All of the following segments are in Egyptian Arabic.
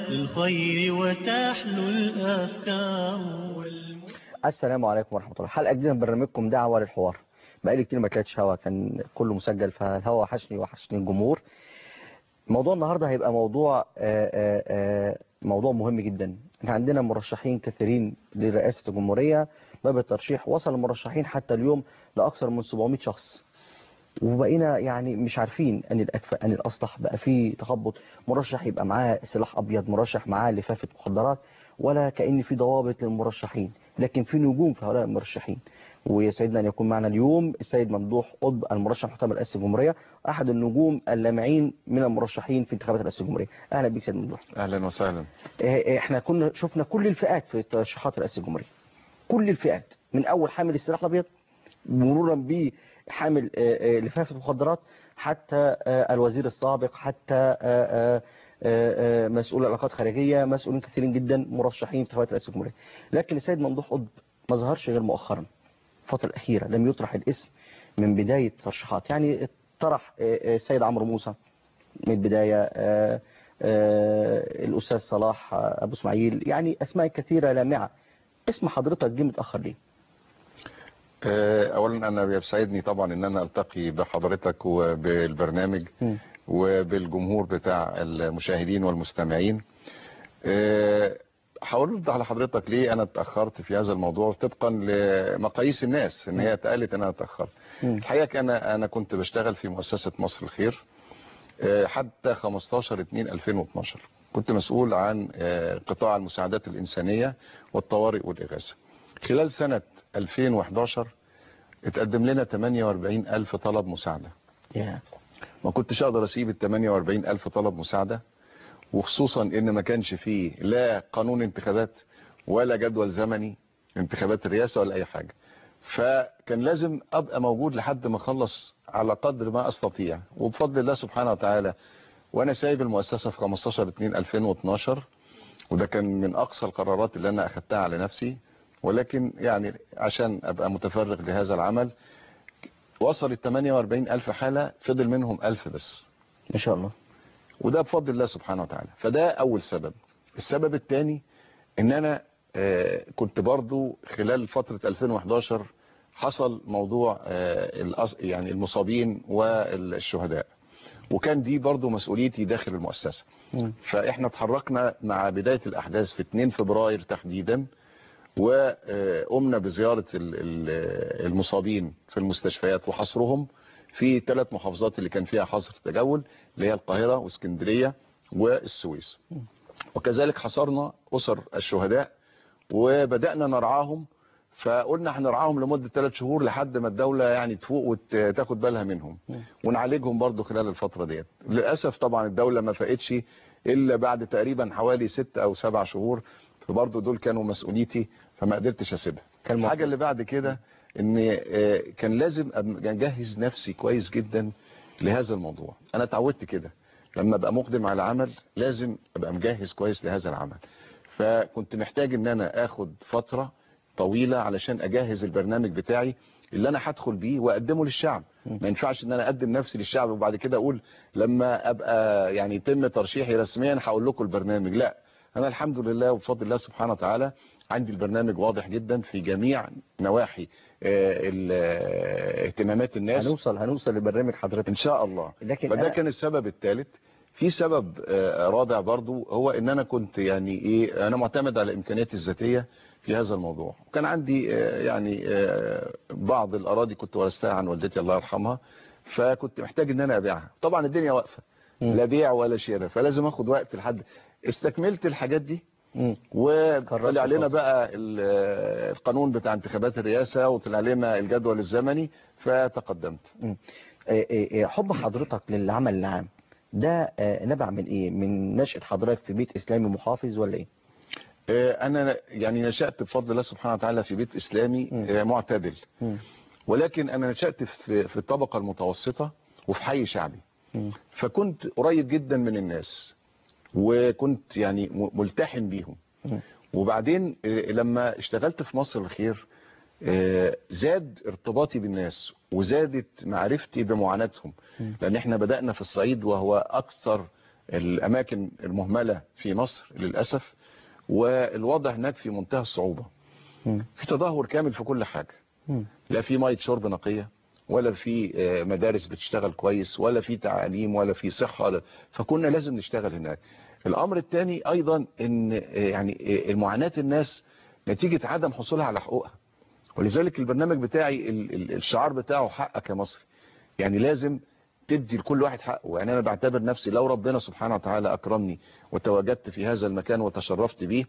للخير وتحلو الأفكار السلام عليكم ورحمة الله حلقة جديدة من برنامجكم دعوة للحوار بقالي كتير ما طلعتش هوا كان كله مسجل فالهوا وحشني وحشني الجمهور موضوع النهاردة هيبقى موضوع آآ آآ موضوع مهم جدا احنا عندنا مرشحين كثيرين لرئاسة الجمهورية باب الترشيح وصل المرشحين حتى اليوم لأكثر من 700 شخص وبقينا يعني مش عارفين ان الاكفى ان الاصلح بقى فيه تخبط مرشح يبقى معاه سلاح ابيض مرشح معاه لفافه مخدرات ولا كان في ضوابط للمرشحين لكن في نجوم في هؤلاء المرشحين ويسعدنا ان يكون معنا اليوم السيد ممدوح قطب المرشح محتمل رئاسه الجمهوريه احد النجوم اللامعين من المرشحين في انتخابات رئاسه الجمهوريه اهلا بك سيد ممدوح اهلا وسهلا اه احنا كنا شفنا كل الفئات في ترشيحات رئاسه الجمهوريه كل الفئات من اول حامل السلاح الابيض مرورا ب حامل لفافة مخدرات حتى الوزير السابق حتى مسؤول العلاقات الخارجية مسؤولين كثيرين جدا مرشحين في انتخابات رئاسة الجمهورية لكن السيد ممدوح قطب ما ظهرش غير مؤخرا الفترة الأخيرة لم يطرح الاسم من بداية ترشيحات يعني طرح السيد عمرو موسى من البداية الأستاذ صلاح أبو اسماعيل يعني أسماء كثيرة لامعة اسم حضرتك جه متأخر ليه؟ اولا انا بيسعدني طبعا ان انا التقي بحضرتك وبالبرنامج م. وبالجمهور بتاع المشاهدين والمستمعين هرد على حضرتك ليه انا اتاخرت في هذا الموضوع طبقا لمقاييس الناس ان هي اتقالت ان انا اتاخرت الحقيقه انا انا كنت بشتغل في مؤسسه مصر الخير حتى 15 2 2012 كنت مسؤول عن قطاع المساعدات الانسانيه والطوارئ والاغاثه خلال سنه 2011 اتقدم لنا 48 ألف طلب مساعدة yeah. ما كنتش أقدر أسيب ال 48 ألف طلب مساعدة وخصوصا إن ما كانش فيه لا قانون انتخابات ولا جدول زمني انتخابات الرئاسة ولا أي حاجة فكان لازم أبقى موجود لحد ما أخلص على قدر ما أستطيع وبفضل الله سبحانه وتعالى وأنا سايب المؤسسة في 15 2 2012 وده كان من أقصى القرارات اللي أنا أخدتها على نفسي ولكن يعني عشان ابقى متفرغ لهذا العمل وصلت 48 ألف حالة فضل منهم ألف بس ما شاء الله وده بفضل الله سبحانه وتعالى فده أول سبب السبب الثاني ان انا كنت برضو خلال فترة 2011 حصل موضوع يعني المصابين والشهداء وكان دي برضو مسؤوليتي داخل المؤسسة فاحنا اتحركنا مع بداية الأحداث في 2 فبراير تحديدا وقمنا بزيارة المصابين في المستشفيات وحصرهم في ثلاث محافظات اللي كان فيها حظر تجول اللي هي القاهرة واسكندرية والسويس وكذلك حصرنا أسر الشهداء وبدأنا نرعاهم فقلنا هنرعاهم لمدة ثلاث شهور لحد ما الدولة يعني تفوق وتاخد بالها منهم ونعالجهم برضو خلال الفترة ديت للأسف طبعا الدولة ما فاقتش إلا بعد تقريبا حوالي ست أو سبع شهور فبرضه دول كانوا مسؤوليتي فما قدرتش اسيبها الحاجه اللي بعد كده ان كان لازم اجهز نفسي كويس جدا لهذا الموضوع انا اتعودت كده لما ابقى مقدم على عمل لازم ابقى مجهز كويس لهذا العمل فكنت محتاج ان انا اخد فتره طويله علشان اجهز البرنامج بتاعي اللي انا هدخل بيه واقدمه للشعب ما ينفعش ان انا اقدم نفسي للشعب وبعد كده اقول لما ابقى يعني يتم ترشيحي رسميا هقول لكم البرنامج لا انا الحمد لله وبفضل الله سبحانه وتعالى عندي البرنامج واضح جدا في جميع نواحي اهتمامات الناس هنوصل هنوصل لبرنامج حضرتك ان شاء الله لكن فده أنا... كان السبب الثالث في سبب رابع برضو هو ان انا كنت يعني ايه انا معتمد على امكانياتي الذاتيه في هذا الموضوع وكان عندي يعني بعض الاراضي كنت ورثتها عن والدتي الله يرحمها فكنت محتاج ان انا ابيعها طبعا الدنيا واقفه لا بيع ولا شراء فلازم اخد وقت لحد استكملت الحاجات دي وطلع لنا بقى القانون بتاع انتخابات الرئاسة وطلع لنا الجدول الزمني فتقدمت حب حضرتك للعمل العام ده نبع من ايه من نشأة حضرتك في بيت اسلامي محافظ ولا ايه انا يعني نشأت بفضل الله سبحانه وتعالى في بيت اسلامي معتدل ولكن انا نشأت في في الطبقة المتوسطة وفي حي شعبي فكنت قريب جدا من الناس وكنت يعني ملتحم بيهم وبعدين لما اشتغلت في مصر الخير زاد ارتباطي بالناس وزادت معرفتي بمعاناتهم لان احنا بدأنا في الصعيد وهو اكثر الاماكن المهمله في مصر للاسف والوضع هناك في منتهى الصعوبه مم. في تدهور كامل في كل حاجه مم. لا في ميه شرب نقيه ولا في آه، مدارس بتشتغل كويس ولا في تعليم ولا في صحه ولا فكنا لازم نشتغل هناك الامر الثاني ايضا ان آه، يعني آه، المعاناه الناس نتيجه عدم حصولها على حقوقها ولذلك البرنامج بتاعي ال- ال- الشعار بتاعه حقك يا مصري يعني لازم تدي لكل واحد حقه يعني انا بعتبر نفسي لو ربنا سبحانه وتعالى اكرمني وتواجدت في هذا المكان وتشرفت به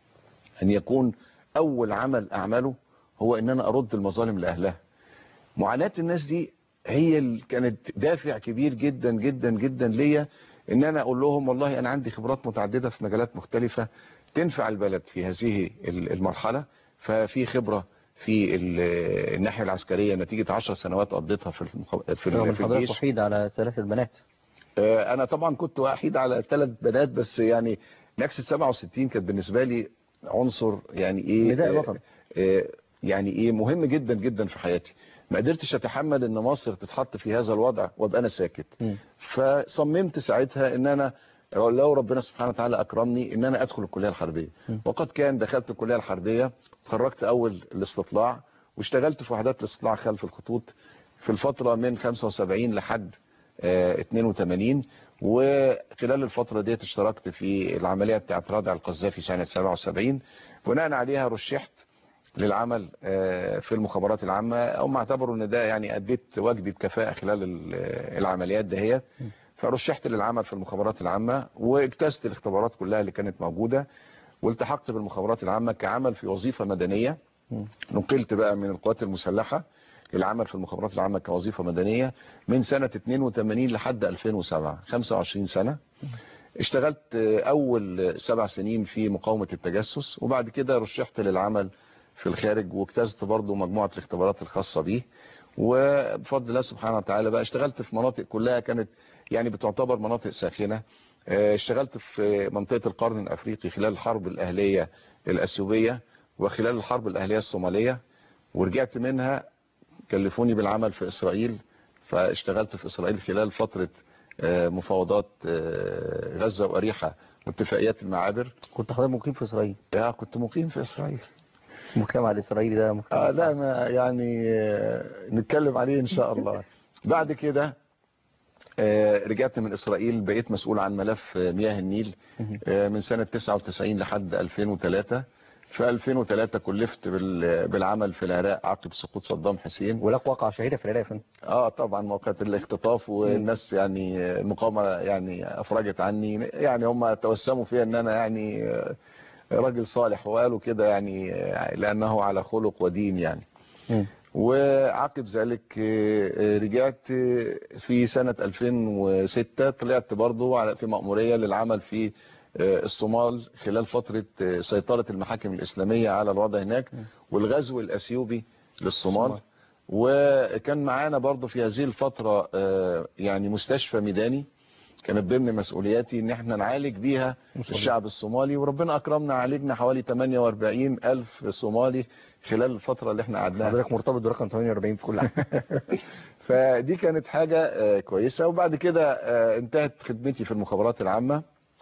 ان يكون اول عمل اعمله هو ان انا ارد المظالم لاهلها معاناة الناس دي هي اللي كانت دافع كبير جدا جدا جدا ليا ان انا اقول لهم والله انا عندي خبرات متعددة في مجالات مختلفة تنفع البلد في هذه ال- المرحلة ففي خبرة في ال- الناحية العسكرية نتيجة عشر سنوات قضيتها في المخ- في, رغم ال- ان في حضرتك الجيش وحيد على ثلاثة بنات آه، انا طبعا كنت وحيد على ثلاث بنات بس يعني نكسة 67 كانت بالنسبة لي عنصر يعني ايه نداء آه، الوطن. آه، يعني ايه مهم جدا جدا في حياتي ما قدرتش اتحمل ان مصر تتحط في هذا الوضع وابقى انا ساكت مم. فصممت ساعتها ان انا لو ربنا سبحانه وتعالى اكرمني ان انا ادخل الكليه الحربيه وقد كان دخلت الكليه الحربيه خرجت اول الاستطلاع واشتغلت في وحدات الاستطلاع خلف الخطوط في الفتره من 75 لحد آه، 82 وخلال الفتره ديت اشتركت في العمليه بتاعت رادع القذافي سنه 77 بناء عليها رشحت للعمل آه، في المخابرات العامة هم اعتبروا ان ده يعني اديت واجبي بكفاءة خلال ال- العمليات دهيت فرشحت للعمل في المخابرات العامة واجتزت الاختبارات كلها اللي كانت موجودة والتحقت بالمخابرات العامة كعمل في وظيفة مدنية نقلت بقى من القوات المسلحة للعمل في المخابرات العامة كوظيفة مدنية من سنة 82 لحد 2007 25 سنة اشتغلت اول سبع سنين في مقاومة التجسس وبعد كده رشحت للعمل في الخارج واجتزت برضو مجموعة الاختبارات الخاصة بيه وبفضل الله سبحانه وتعالى بقى اشتغلت في مناطق كلها كانت يعني بتعتبر مناطق ساخنة اه، اشتغلت في منطقة القرن الافريقي خلال الحرب الاهلية الاثيوبية وخلال الحرب الاهلية الصومالية ورجعت منها كلفوني بالعمل في اسرائيل فاشتغلت في اسرائيل خلال فترة اه، مفاوضات اه، غزة واريحة واتفاقيات المعابر كنت حضرتك مقيم في اسرائيل يا كنت مقيم في اسرائيل المجتمع الاسرائيلي ده مجتمع آه لا صعب. ما يعني آه، نتكلم عليه ان شاء الله بعد كده آه، رجعت من اسرائيل بقيت مسؤول عن ملف آه، مياه النيل آه، من سنة 99 لحد 2003 في 2003 كلفت بال- بالعمل في العراق عقب سقوط صدام حسين ولك واقعة شهيرة في العراق يا فندم اه طبعا موقعة الاختطاف والناس يعني آه، المقاومة يعني افرجت عني يعني هم توسموا فيها ان انا يعني آه، راجل صالح وقالوا كده يعني آه، لانه على خلق ودين يعني مم. وعقب ذلك آه، آه، رجعت آه، في سنة 2006 طلعت برضو على- في مأمورية للعمل في آه، الصومال خلال فترة آه، سيطرة المحاكم الإسلامية على الوضع هناك والغزو الأثيوبي للصومال الصومال. وكان معانا برضو في هذه الفترة آه، يعني مستشفى ميداني كانت ضمن مسؤولياتي ان احنا نعالج بيها مصلي. الشعب الصومالي وربنا اكرمنا عالجنا حوالي 48 الف صومالي خلال الفترة اللي احنا قعدناها حضرتك مرتبط برقم 48 في كل حاجة فدي كانت حاجة آه، كويسة وبعد كده آه، انتهت خدمتي في المخابرات العامة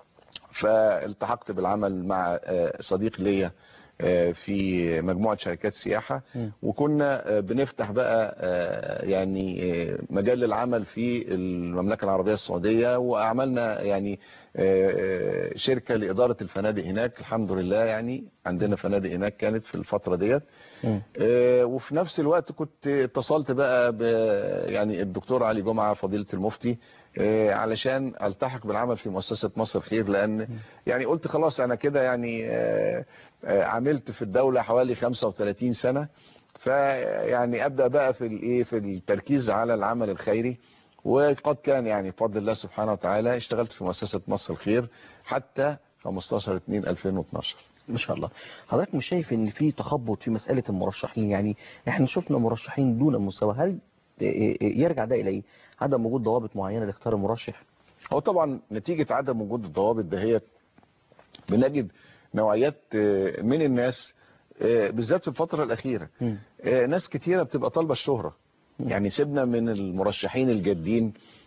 فالتحقت بالعمل مع آه، صديق ليا آه، في مجموعة شركات سياحة مم. وكنا آه، بنفتح بقى آه، يعني آه، مجال للعمل في المملكة العربية السعودية وعملنا يعني آه، آه، شركة لإدارة الفنادق هناك الحمد لله يعني عندنا فنادق هناك كانت في الفترة ديت مم. آه، وفي نفس الوقت كنت اتصلت بقى ب يعني الدكتور علي جمعة فضيلة المفتي آه، علشان التحق بالعمل في مؤسسة مصر خير لان يعني قلت خلاص انا كده يعني آه، آه، عملت في الدولة حوالي 35 سنة فيعني ابدا بقى في الايه في التركيز على العمل الخيري وقد كان يعني بفضل الله سبحانه وتعالى اشتغلت في مؤسسة مصر الخير حتى 15 2 2012 ما شاء الله حضرتك مش شايف ان في تخبط في مسألة المرشحين يعني احنا شفنا مرشحين دون المستوى هل يرجع ده الى ايه عدم وجود ضوابط معينة لاختيار المرشح هو طبعا نتيجة عدم وجود الضوابط دهيت بنجد نوعيات آه، من الناس آه، بالذات في الفترة الأخيرة مم. آه، ناس كتيرة بتبقى طالبة الشهرة يعني سيبنا من المرشحين الجادين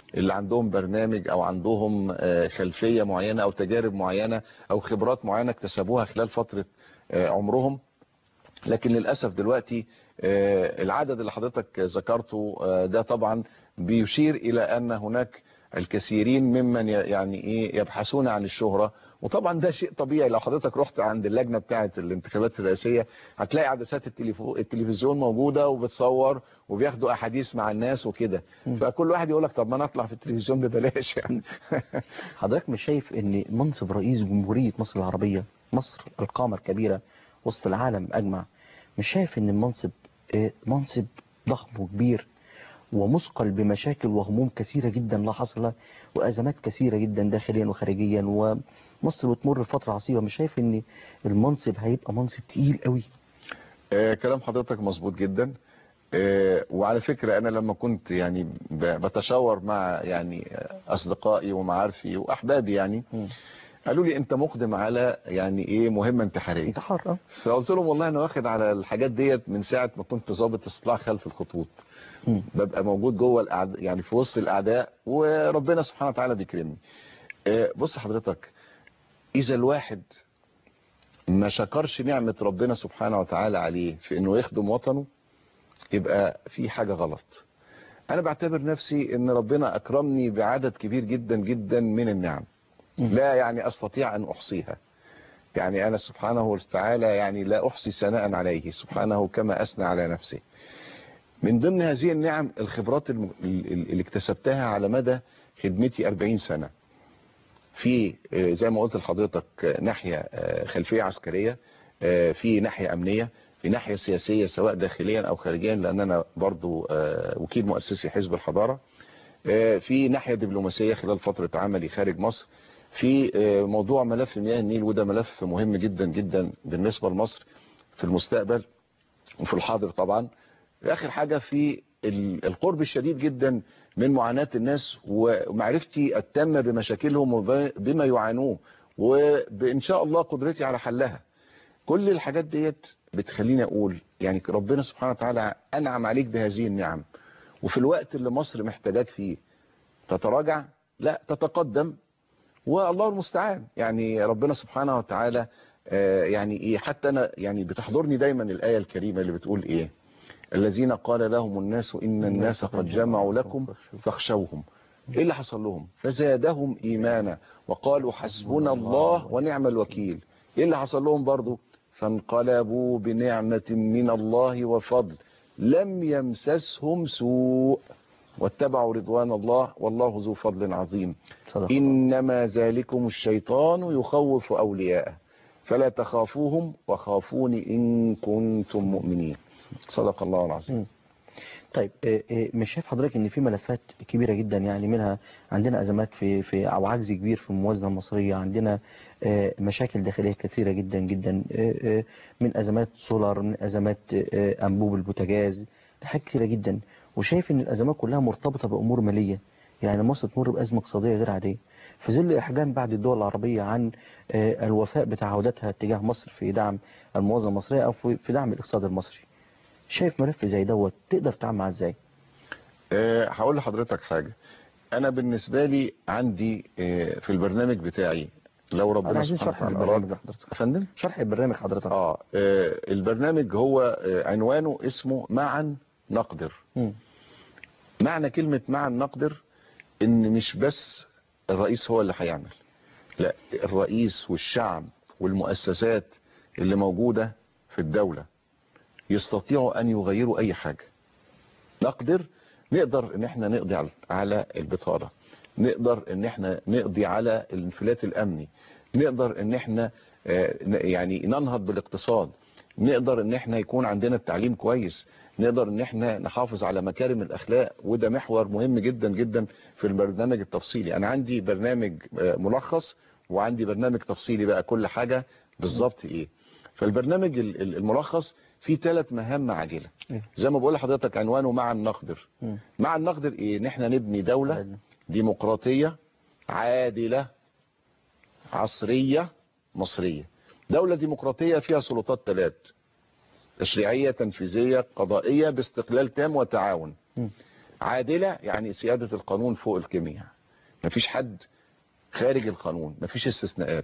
اللي عندهم برنامج او عندهم آه، خلفية معينة او تجارب معينة او خبرات معينة اكتسبوها خلال فترة آه، عمرهم لكن للأسف دلوقتي آه، العدد اللي حضرتك ذكرته آه، ده طبعا بيشير إلى أن هناك الكثيرين ممن ي- يعني إيه يبحثون عن الشهرة وطبعا ده شيء طبيعي لو حضرتك رحت عند اللجنة بتاعة الانتخابات الرئاسية هتلاقي عدسات التليفو- التلفزيون موجودة وبتصور وبياخدوا أحاديث مع الناس وكده فكل واحد يقول لك طب ما انا اطلع في التلفزيون ببلاش يعني حضرتك مش شايف ان منصب رئيس جمهورية مصر العربية مصر القامة الكبيرة وسط العالم اجمع مش شايف ان المنصب آه، منصب ضخم وكبير ومثقل بمشاكل وهموم كثيرة جدا لا حصر لها وازمات كثيرة جدا داخليا وخارجيا ومصر بتمر فترة عصيبة مش شايف ان المنصب هيبقى منصب تقيل قوي آه، كلام حضرتك مظبوط جدا آه، وعلى فكرة أنا لما كنت يعني ب- بتشاور مع يعني آه، أصدقائي ومعارفي وأحبابي يعني مم. قالوا لي أنت مقدم على يعني إيه مهمة انتحارية انت حر اه فقلت لهم والله أنا واخد على الحاجات ديت من ساعة ما كنت ضابط استطلاع خلف الخطوط مم. ببقى موجود جوه الأعداء يعني في وسط الأعداء وربنا سبحانه وتعالى بيكرمني آه، بص حضرتك إذا الواحد ما شكرش نعمة ربنا سبحانه وتعالى عليه في انه يخدم وطنه يبقى في حاجة غلط انا بعتبر نفسي ان ربنا اكرمني بعدد كبير جدا جدا من النعم لا يعني استطيع ان احصيها يعني انا سبحانه وتعالى يعني لا احصي ثناء عليه سبحانه كما اثنى على نفسه من ضمن هذه النعم الخبرات الم- ال- ال- اللي اكتسبتها على مدى خدمتي 40 سنة في آه، زي ما قلت لحضرتك آه، ناحية آه، خلفية عسكرية آه، في ناحية أمنية في ناحية سياسية سواء داخليا أو خارجيا لأن أنا برضو آه، وكيل مؤسسي حزب الحضارة آه، في ناحية دبلوماسية خلال فترة عملي خارج مصر في آه، موضوع ملف مياه النيل وده ملف مهم جدا جدا بالنسبة لمصر في المستقبل وفي الحاضر طبعا آخر حاجة في ال- القرب الشديد جدا من معاناة الناس ومعرفتي التامة بمشاكلهم وبما يعانوه وبإن شاء الله قدرتي على حلها كل الحاجات ديت بتخليني أقول يعني ربنا سبحانه وتعالى أنعم عليك بهذه النعم وفي الوقت اللي مصر محتاجاك فيه تتراجع لا تتقدم والله المستعان يعني ربنا سبحانه وتعالى آه، يعني ايه حتى انا يعني بتحضرني دايما الآية الكريمة اللي بتقول ايه الذين قال لهم الناس إن الناس قد جمعوا لكم فاخشوهم ايه اللي حصل لهم فزادهم ايمانا وقالوا حسبنا الله ونعم الوكيل ايه اللي حصل لهم برضو فانقلبوا بنعمة من الله وفضل لم يمسسهم سوء واتبعوا رضوان الله والله ذو فضل عظيم صدق إنما ذلكم الشيطان يخوف أولياءه فلا تخافوهم وخافوني إن كنتم مؤمنين صدق الله العظيم طيب آه، آه، مش شايف حضرتك ان في ملفات كبيره جدا يعني منها عندنا ازمات في في او عجز كبير في الموازنه المصريه عندنا آه، مشاكل داخليه كثيره جدا جدا آه، آه، من ازمات سولار من ازمات آه، انبوب البوتاجاز حاجات كثيره جدا وشايف ان الازمات كلها مرتبطه بامور ماليه يعني مصر تمر بازمه اقتصاديه غير عاديه في ظل احجام بعض الدول العربيه عن آه، الوفاء بتعهداتها تجاه مصر في دعم الموازنه المصريه او في في دعم الاقتصاد المصري شايف ملف زي دوت تقدر تتعامل معاه ازاي أه هقول لحضرتك حاجة أنا بالنسبة لي عندي أه في البرنامج بتاعي لو انا ربنا عايزين سبحانه شرح وتعالى البرنامج أراد ده حضرتك فندم شرح البرنامج حضرتك آه آه، البرنامج هو آه، عنوانه اسمه معا نقدر مم. معنى كلمة معا نقدر ان مش بس الرئيس هو اللي هيعمل لا الرئيس والشعب والمؤسسات اللي موجودة في الدولة يستطيعوا ان يغيروا اي حاجة نقدر نقدر ان احنا نقضي على- على البطالة نقدر ان احنا نقضي على الانفلات الامني نقدر ان احنا آه، ن- يعني ننهض بالاقتصاد نقدر ان احنا يكون عندنا التعليم كويس نقدر ان احنا نحافظ على مكارم الاخلاق وده محور مهم جدا جدا في البرنامج التفصيلي انا عندي برنامج آه، ملخص وعندي برنامج تفصيلي بقى كل حاجة بالظبط ايه فالبرنامج ال- ال- الملخص فيه ثلاث مهام عاجلة إيه؟ زي ما بقول لحضرتك عنوانه مع النقدر مم. مع النقدر ايه ان احنا نبني دولة لازم. ديمقراطية عادلة عصرية مصرية دولة ديمقراطية فيها سلطات ثلاث تشريعية تنفيذية قضائية باستقلال تام وتعاون مم. عادلة يعني سيادة القانون فوق الجميع مفيش حد خارج القانون مفيش استثناءات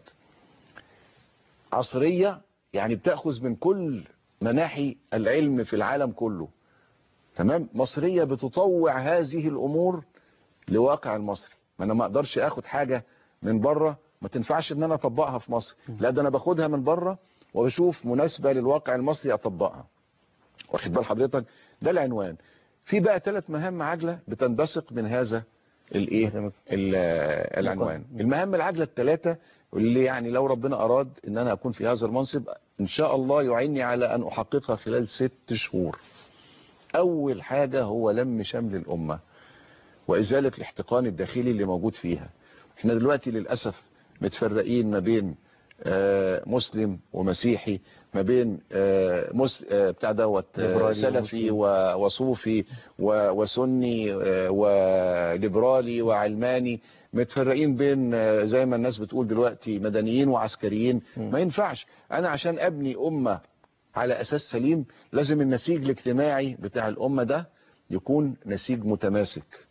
عصرية يعني بتأخذ من كل مناحي العلم في العالم كله تمام مصرية بتطوع هذه الأمور لواقع المصري ما أنا ما أقدرش أخد حاجة من بره ما تنفعش ان انا اطبقها في مصر لا ده انا باخدها من بره وبشوف مناسبة للواقع المصري اطبقها واخد بال حضرتك ده العنوان في بقى ثلاث مهام عاجلة بتنبثق من هذا الايه ال- العنوان المهام العاجلة الثلاثة اللي يعني لو ربنا اراد ان انا اكون في هذا المنصب ان شاء الله يعيني على ان احققها خلال ست شهور اول حاجة هو لم شمل الامة وازالة الاحتقان الداخلي اللي موجود فيها احنا دلوقتي للأسف متفرقين ما بين آه، مسلم ومسيحي ما بين آه، مس... آه، بتاع دوت آه، ليبرالي سلفي ومسلم. و- وصوفي و- وسني آه، وليبرالي وعلماني متفرقين بين آه، زي ما الناس بتقول دلوقتي مدنيين وعسكريين ما ينفعش انا عشان ابني امة على اساس سليم لازم النسيج الاجتماعي بتاع الامة ده يكون نسيج متماسك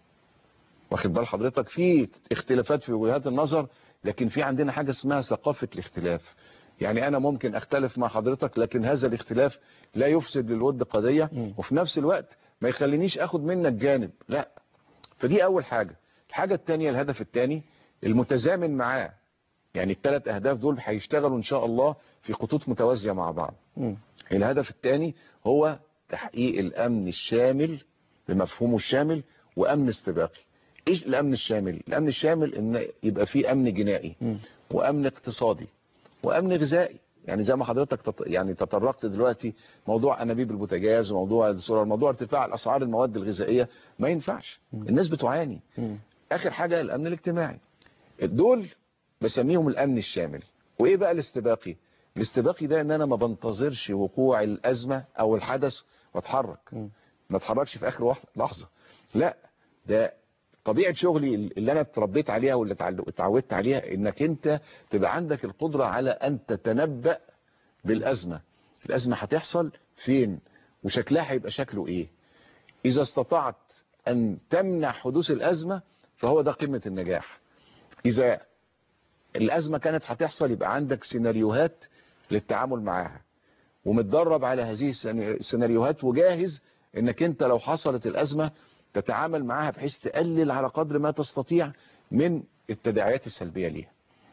واخد بال حضرتك في اختلافات في وجهات النظر لكن في عندنا حاجة اسمها ثقافة الاختلاف يعني انا ممكن اختلف مع حضرتك لكن هذا الاختلاف لا يفسد للود قضية وفي نفس الوقت ما يخلينيش اخد منك جانب لا فدي اول حاجة الحاجة التانية الهدف التاني المتزامن معاه يعني الثلاث اهداف دول هيشتغلوا ان شاء الله في خطوط متوازية مع بعض مم. الهدف الثاني هو تحقيق الامن الشامل بمفهومه الشامل وامن استباقي ايش الامن الشامل الامن الشامل ان يبقى فيه امن جنائي مم. وامن اقتصادي وامن غذائي يعني زي ما حضرتك تط... يعني تطرقت دلوقتي موضوع انابيب البوتاجاز وموضوع السولار موضوع ارتفاع الاسعار المواد الغذائيه ما ينفعش الناس بتعاني مم. اخر حاجه الامن الاجتماعي دول بسميهم الامن الشامل وايه بقى الاستباقي الاستباقي ده ان انا ما بنتظرش وقوع الازمه او الحدث واتحرك مم. ما اتحركش في اخر واحد- لحظه لا ده طبيعه شغلي اللي انا اتربيت عليها واللي اتعل- اتعودت عليها انك انت تبقى عندك القدره على ان تتنبأ بالازمه الازمه هتحصل فين وشكلها هيبقى شكله ايه اذا استطعت ان تمنع حدوث الازمه فهو ده قمه النجاح اذا الازمه كانت هتحصل يبقى عندك سيناريوهات للتعامل معاها ومتدرب على هذه السينا- السيناريوهات وجاهز انك انت لو حصلت الازمه تتعامل معاها بحيث تقلل على قدر ما تستطيع من التداعيات السلبيه ليها.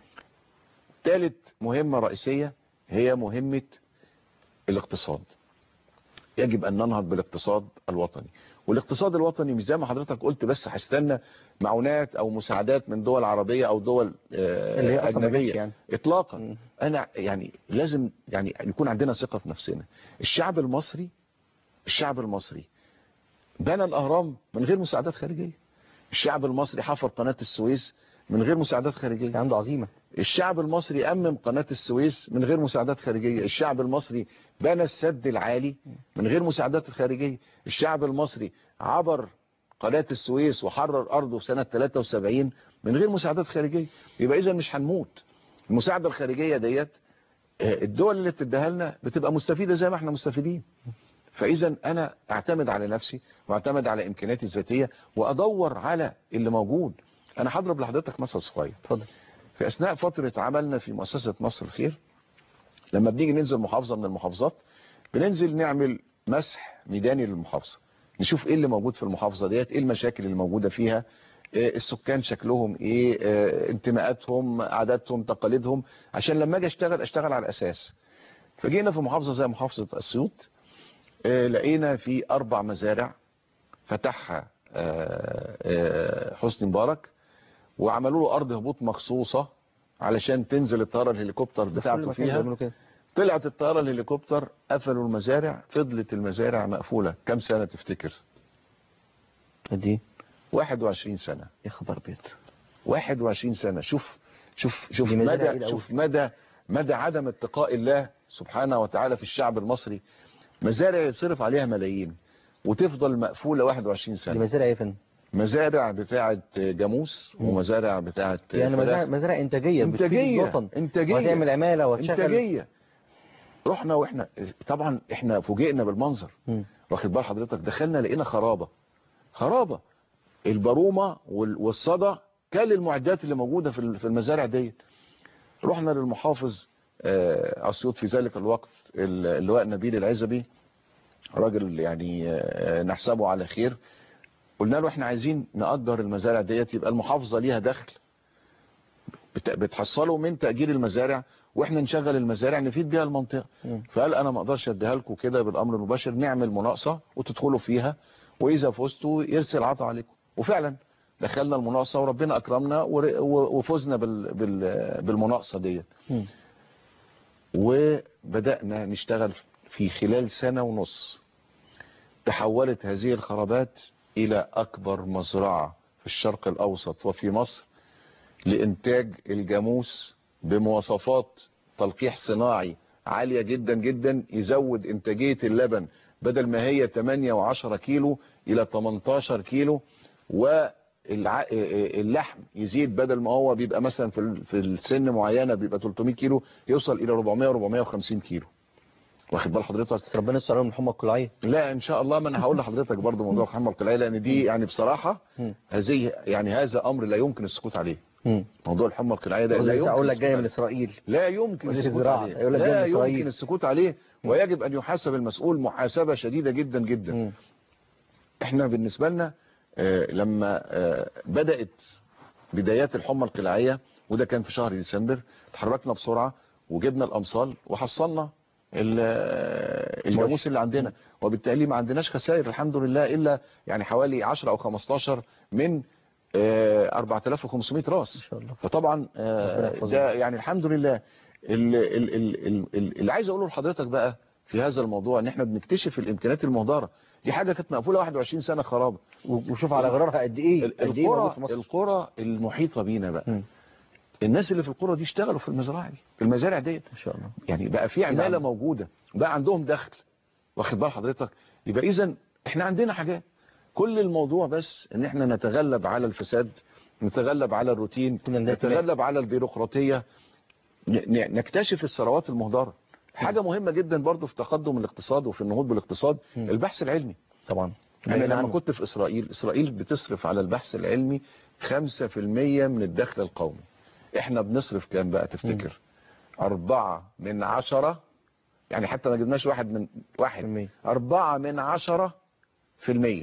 ثالث مهمه رئيسيه هي مهمه الاقتصاد. يجب ان ننهض بالاقتصاد الوطني والاقتصاد الوطني مش زي ما حضرتك قلت بس هستنى معونات او مساعدات من دول عربيه او دول آه، اللي هي أصلاً اجنبيه مفيش يعني. اطلاقا مم. انا يعني لازم يعني يكون عندنا ثقه في نفسنا الشعب المصري الشعب المصري بنى الاهرام من غير مساعدات خارجيه الشعب المصري حفر قناه السويس من غير مساعدات خارجيه عنده عزيمة الشعب المصري أمم قناة السويس من غير مساعدات خارجية الشعب المصري بنى السد العالي من غير مساعدات خارجية الشعب المصري عبر قناة السويس وحرر أرضه في سنة 73 من غير مساعدات خارجية يبقى إذا مش هنموت المساعدة الخارجية ديت آه، الدول اللي بتديها لنا بتبقى مستفيدة زي ما احنا مستفيدين فإذا أنا أعتمد على نفسي وأعتمد على إمكانياتي الذاتية وأدور على اللي موجود أنا هضرب لحضرتك مثل صغير اتفضل في أثناء فترة عملنا في مؤسسة مصر الخير لما بنيجي ننزل محافظة من المحافظات بننزل نعمل مسح ميداني للمحافظة نشوف ايه اللي موجود في المحافظة ديت ايه المشاكل اللي موجودة فيها إيه السكان شكلهم ايه آه، انتماءاتهم عاداتهم تقاليدهم عشان لما اجي اشتغل اشتغل على الاساس فجينا في محافظة زي محافظة اسيوط آه، لقينا في اربع مزارع فتحها آه، آه، حسني مبارك وعملوا له ارض هبوط مخصوصة علشان تنزل الطياره الهليكوبتر ده في كل بتاعته مكان فيها بيعملوا كده طلعت الطياره الهليكوبتر قفلوا المزارع فضلت المزارع مقفولة كم سنة تفتكر قد ايه 21 سنة يا خبر ابيض 21 سنة شوف شوف شوف دي مزارع مدى إيه شوف مدى مدى عدم اتقاء الله سبحانه وتعالى في الشعب المصري مزارع يتصرف عليها ملايين وتفضل مقفولة 21 دي سنة مزارع ايه يا فندم مزارع بتاعة جاموس مم. ومزارع بتاعة يعني فراخ. مزارع, مزارع انتاجية بتفيد انتاجية الوطن انتاجية وهتعمل عمالة وهتشغل انتاجية رحنا واحنا طبعا احنا فوجئنا بالمنظر مم. واخد بال حضرتك دخلنا لقينا خرابة خرابة البرومة وال- والصدى كل المعدات اللي موجودة في ال- في المزارع دي رحنا للمحافظ آه، اسيوط في ذلك الوقت ال- اللواء نبيل العزبي راجل يعني آه، نحسبه على خير قلنا له احنا عايزين نأجر المزارع ديت يبقى المحافظة ليها دخل بت- بتحصله من تأجير المزارع واحنا نشغل المزارع نفيد بيها المنطقة مم. فقال انا ما اقدرش اديها لكم كده بالامر المباشر نعمل مناقصة وتدخلوا فيها واذا فزتوا يرسل عطا عليكم وفعلا دخلنا المناقصة وربنا اكرمنا ور- و- وفزنا بال- بال- بالمناقصة ديت مم. وبدأنا نشتغل في خلال سنة ونص تحولت هذه الخرابات إلى أكبر مزرعة في الشرق الأوسط وفي مصر لإنتاج الجاموس بمواصفات تلقيح صناعي عالية جدا جدا يزود إنتاجية اللبن بدل ما هي 8 و10 كيلو إلى 18 كيلو واللحم يزيد بدل ما هو بيبقى مثلا في ال- في السن معينة بيبقى 300 كيلو يوصل إلى 400 و450 كيلو واخد بال حضرتك بس ربنا يستر عليهم محمد قلعيه لا ان شاء الله ما انا هقول لحضرتك برضو موضوع محمد القلعي لان دي يعني بصراحه مم. هذه يعني هذا امر لا يمكن السكوت عليه مم. موضوع الحمى القلعيه ده لا لسه يمكن اقول لك السكوت جايه من عليه. اسرائيل لا يمكن وزير السكوت الزراعة عليه يقول لك جاي لا من إسرائيل. يمكن السكوت عليه ويجب ان يحاسب المسؤول محاسبه شديده جدا جدا مم. احنا بالنسبه لنا آه، لما آه، بدات بدايات الحمى القلعيه وده كان في شهر ديسمبر اتحركنا بسرعه وجبنا الامصال وحصلنا ال- آه، الجاموس اللي عندنا وبالتالي ما عندناش خسائر الحمد لله الا يعني حوالي 10 او 15 من آه، 4500 راس ان شاء الله فطبعا آه، ربنا يحفظهم. ده يعني الحمد لله ال- ال- ال- ال- ال- اللي عايز اقوله لحضرتك بقى في هذا الموضوع ان احنا بنكتشف الامكانيات المهدره دي حاجه كانت مقفوله 21 سنه خراب وشوف على غرارها قد ايه ال- قد ايه موجود القرى في مصر القرى المحيطه بينا بقى مم. الناس اللي في القرى دي اشتغلوا في المزارع دي في المزارع ديت ان شاء الله يعني بقى في عماله نعم. موجوده بقى عندهم دخل واخد بال حضرتك يبقى اذا احنا عندنا حاجات كل الموضوع بس ان احنا نتغلب على الفساد نتغلب على الروتين كنا نلاقي نتغلب على البيروقراطيه ن- ن- نكتشف الثروات المهدره حاجه مهمه جدا برضو في تقدم الاقتصاد وفي النهوض بالاقتصاد مم. البحث العلمي طبعا انا بعيد لما عنه. كنت في اسرائيل اسرائيل بتصرف على البحث العلمي 5% من الدخل القومي احنا بنصرف كام بقى تفتكر أربعة من عشرة يعني حتى ما جبناش واحد من واحد المية. أربعة من عشرة في المية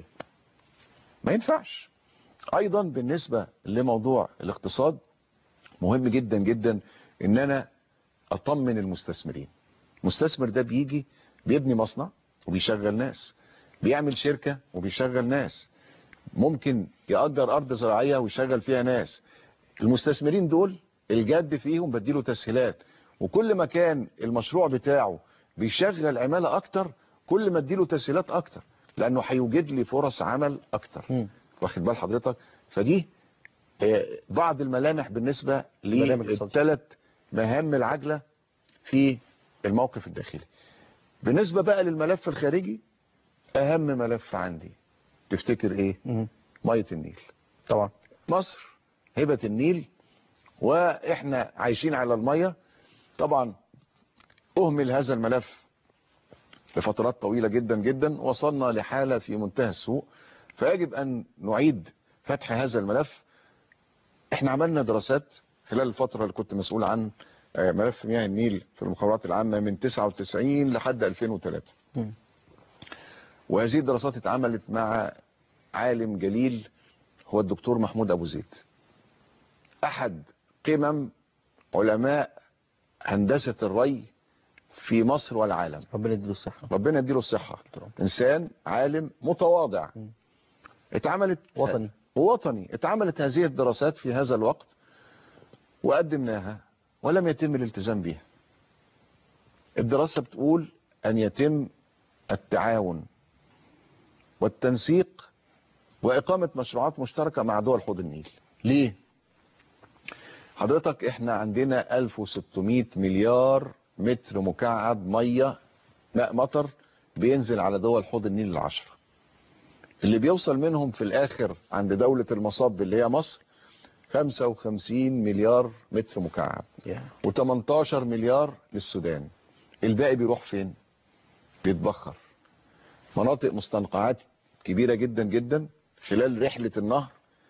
ما ينفعش أيضا بالنسبة لموضوع الاقتصاد مهم جدا جدا إن أنا أطمن المستثمرين المستثمر ده بيجي بيبني مصنع وبيشغل ناس بيعمل شركة وبيشغل ناس ممكن يأجر أرض زراعية ويشغل فيها ناس المستثمرين دول الجد فيهم بديله تسهيلات وكل ما كان المشروع بتاعه بيشغل عمالة أكتر كل ما اديله تسهيلات أكتر لأنه هيوجد لي فرص عمل أكتر مم. واخد بال حضرتك فدي آه، بعض الملامح بالنسبة برنامج الاقتصاد. للثلاث مهام العجلة في الموقف الداخلي بالنسبة بقى للملف الخارجي أهم ملف عندي تفتكر إيه مم. مية النيل طبعا مصر هبة النيل واحنا عايشين على المية طبعا اهمل هذا الملف لفترات طويلة جدا جدا وصلنا لحالة في منتهى السوء فيجب ان نعيد فتح هذا الملف احنا عملنا دراسات خلال الفترة اللي كنت مسؤول عن آه، ملف مياه النيل في المخابرات العامة من 99 لحد 2003 مم. وهذه الدراسات اتعملت مع عالم جليل هو الدكتور محمود أبو زيد أحد قمم علماء هندسة الري في مصر والعالم ربنا يديله الصحه ربنا يديله الصحة إنسان عالم متواضع مم. اتعملت وطني وطني اتعملت هذه الدراسات في هذا الوقت وقدمناها ولم يتم الالتزام بها الدراسة بتقول أن يتم التعاون والتنسيق وإقامة مشروعات مشتركة مع دول حوض النيل ليه؟ حضرتك احنا عندنا 1600 مليار متر مكعب مية ماء مطر بينزل على دول حوض النيل العشرة اللي بيوصل منهم في الآخر عند دولة المصاب اللي هي مصر 55 مليار متر مكعب يا. و18 مليار للسودان الباقي بيروح فين بيتبخر مناطق مستنقعات كبيرة جدا جدا خلال رحلة النهر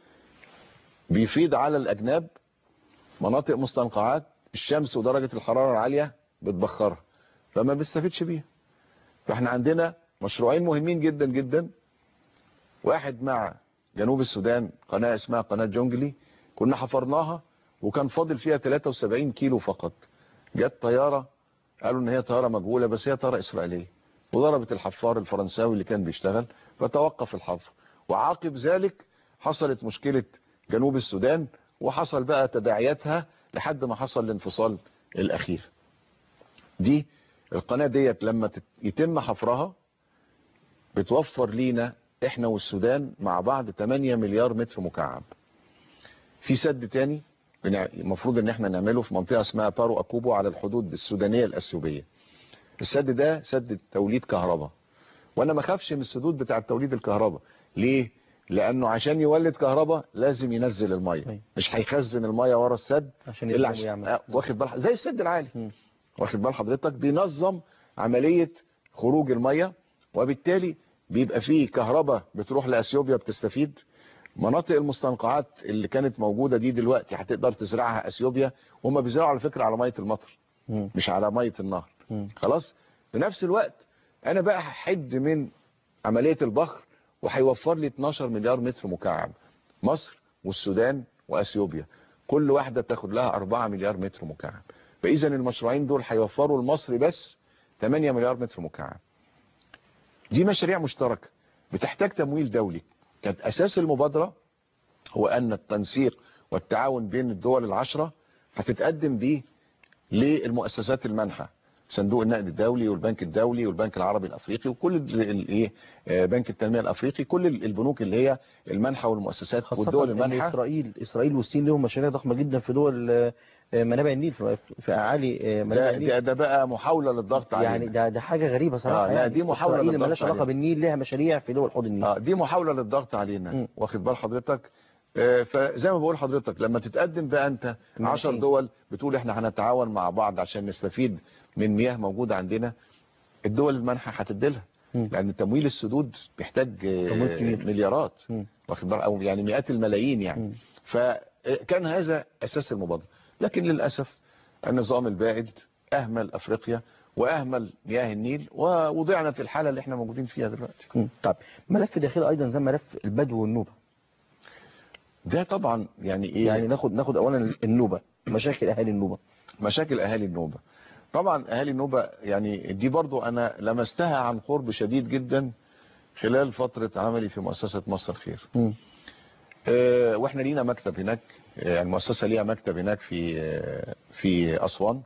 بيفيض على الأجناب مناطق مستنقعات الشمس ودرجة الحرارة العالية بتبخرها فما بيستفيدش بيها فاحنا عندنا مشروعين مهمين جدا جدا واحد مع جنوب السودان قناة اسمها قناة جونجلي كنا حفرناها وكان فاضل فيها 73 كيلو فقط جت طيارة قالوا ان هي طيارة مجهولة بس هي طيارة اسرائيلية وضربت الحفار الفرنساوي اللي كان بيشتغل فتوقف الحفر وعاقب ذلك حصلت مشكلة جنوب السودان وحصل بقى تداعياتها لحد ما حصل الانفصال الاخير دي القناة ديت لما تت- يتم حفرها بتوفر لينا احنا والسودان مع بعض 8 مليار متر مكعب في سد تاني بنع- المفروض ان احنا نعمله في منطقة اسمها بارو اكوبو على الحدود السودانية الاثيوبية السد ده سد توليد كهرباء وانا ما خافش من السدود بتاع توليد الكهرباء ليه لانه عشان يولد كهرباء لازم ينزل الميه أيوة. مش هيخزن الميه ورا السد عشان الا يقدر عشان يعمل. آه، واخد بال زي السد العالي مم. واخد بال حضرتك بينظم عملية خروج المية وبالتالي بيبقى فيه كهرباء بتروح لأثيوبيا بتستفيد مناطق المستنقعات اللي كانت موجودة دي دلوقتي هتقدر تزرعها أثيوبيا وهم بيزرعوا على فكرة على مية المطر مم. مش على مية النهر مم. خلاص في نفس الوقت انا بقى هحد من عملية البخر وهيوفر لي 12 مليار متر مكعب مصر والسودان واثيوبيا كل واحدة تاخد لها 4 مليار متر مكعب فاذا المشروعين دول هيوفروا لمصر بس 8 مليار متر مكعب دي مشاريع مشتركة بتحتاج تمويل دولي كانت اساس المبادرة هو ان التنسيق والتعاون بين الدول العشرة هتتقدم بيه للمؤسسات المنحة صندوق النقد الدولي والبنك الدولي والبنك العربي الافريقي وكل ال- ال- ايه آه، بنك التنميه الافريقي كل ال- البنوك اللي هي المنحه والمؤسسات خاصة والدول إن المنحه إسرائيل إسرائيل والصين لهم مشاريع ضخمة جدا في دول آه، آه، منابع النيل في في أعالي آه، منابع ده, النيل ده, ده بقى محاوله للضغط علينا يعني ده ده حاجة غريبة صراحة آه، لا، يعني دي محاولة إسرائيل للضغط مالهاش علاقة علينا. بالنيل لها مشاريع في دول حوض النيل اه دي محاوله للضغط علينا مم. واخد بال حضرتك آه، فزي ما بقول حضرتك لما تتقدم بقى انت ماشي. 10 دول بتقول احنا هنتعاون مع بعض عشان نستفيد من مياه موجوده عندنا الدول المنحه هتديلها مم. لان تمويل السدود بيحتاج آه، تمويل كبير. مليارات مم. واخد بال او يعني مئات الملايين يعني مم. فكان هذا اساس المبادره لكن للاسف النظام البائد اهمل افريقيا واهمل مياه النيل ووضعنا في الحاله اللي احنا موجودين فيها دلوقتي مم. طيب ملف داخلي أيضا زي ملف البدو والنوبة ده طبعا يعني ايه يعني ناخد ناخد أولا النوبة مشاكل أهالي النوبة مشاكل اهالي النوبه طبعا اهالي النوبه يعني دي برضو انا لمستها عن قرب شديد جدا خلال فتره عملي في مؤسسه مصر الخير مم. آه، واحنا لينا مكتب هناك آه، المؤسسه ليها مكتب هناك في آه، في اسوان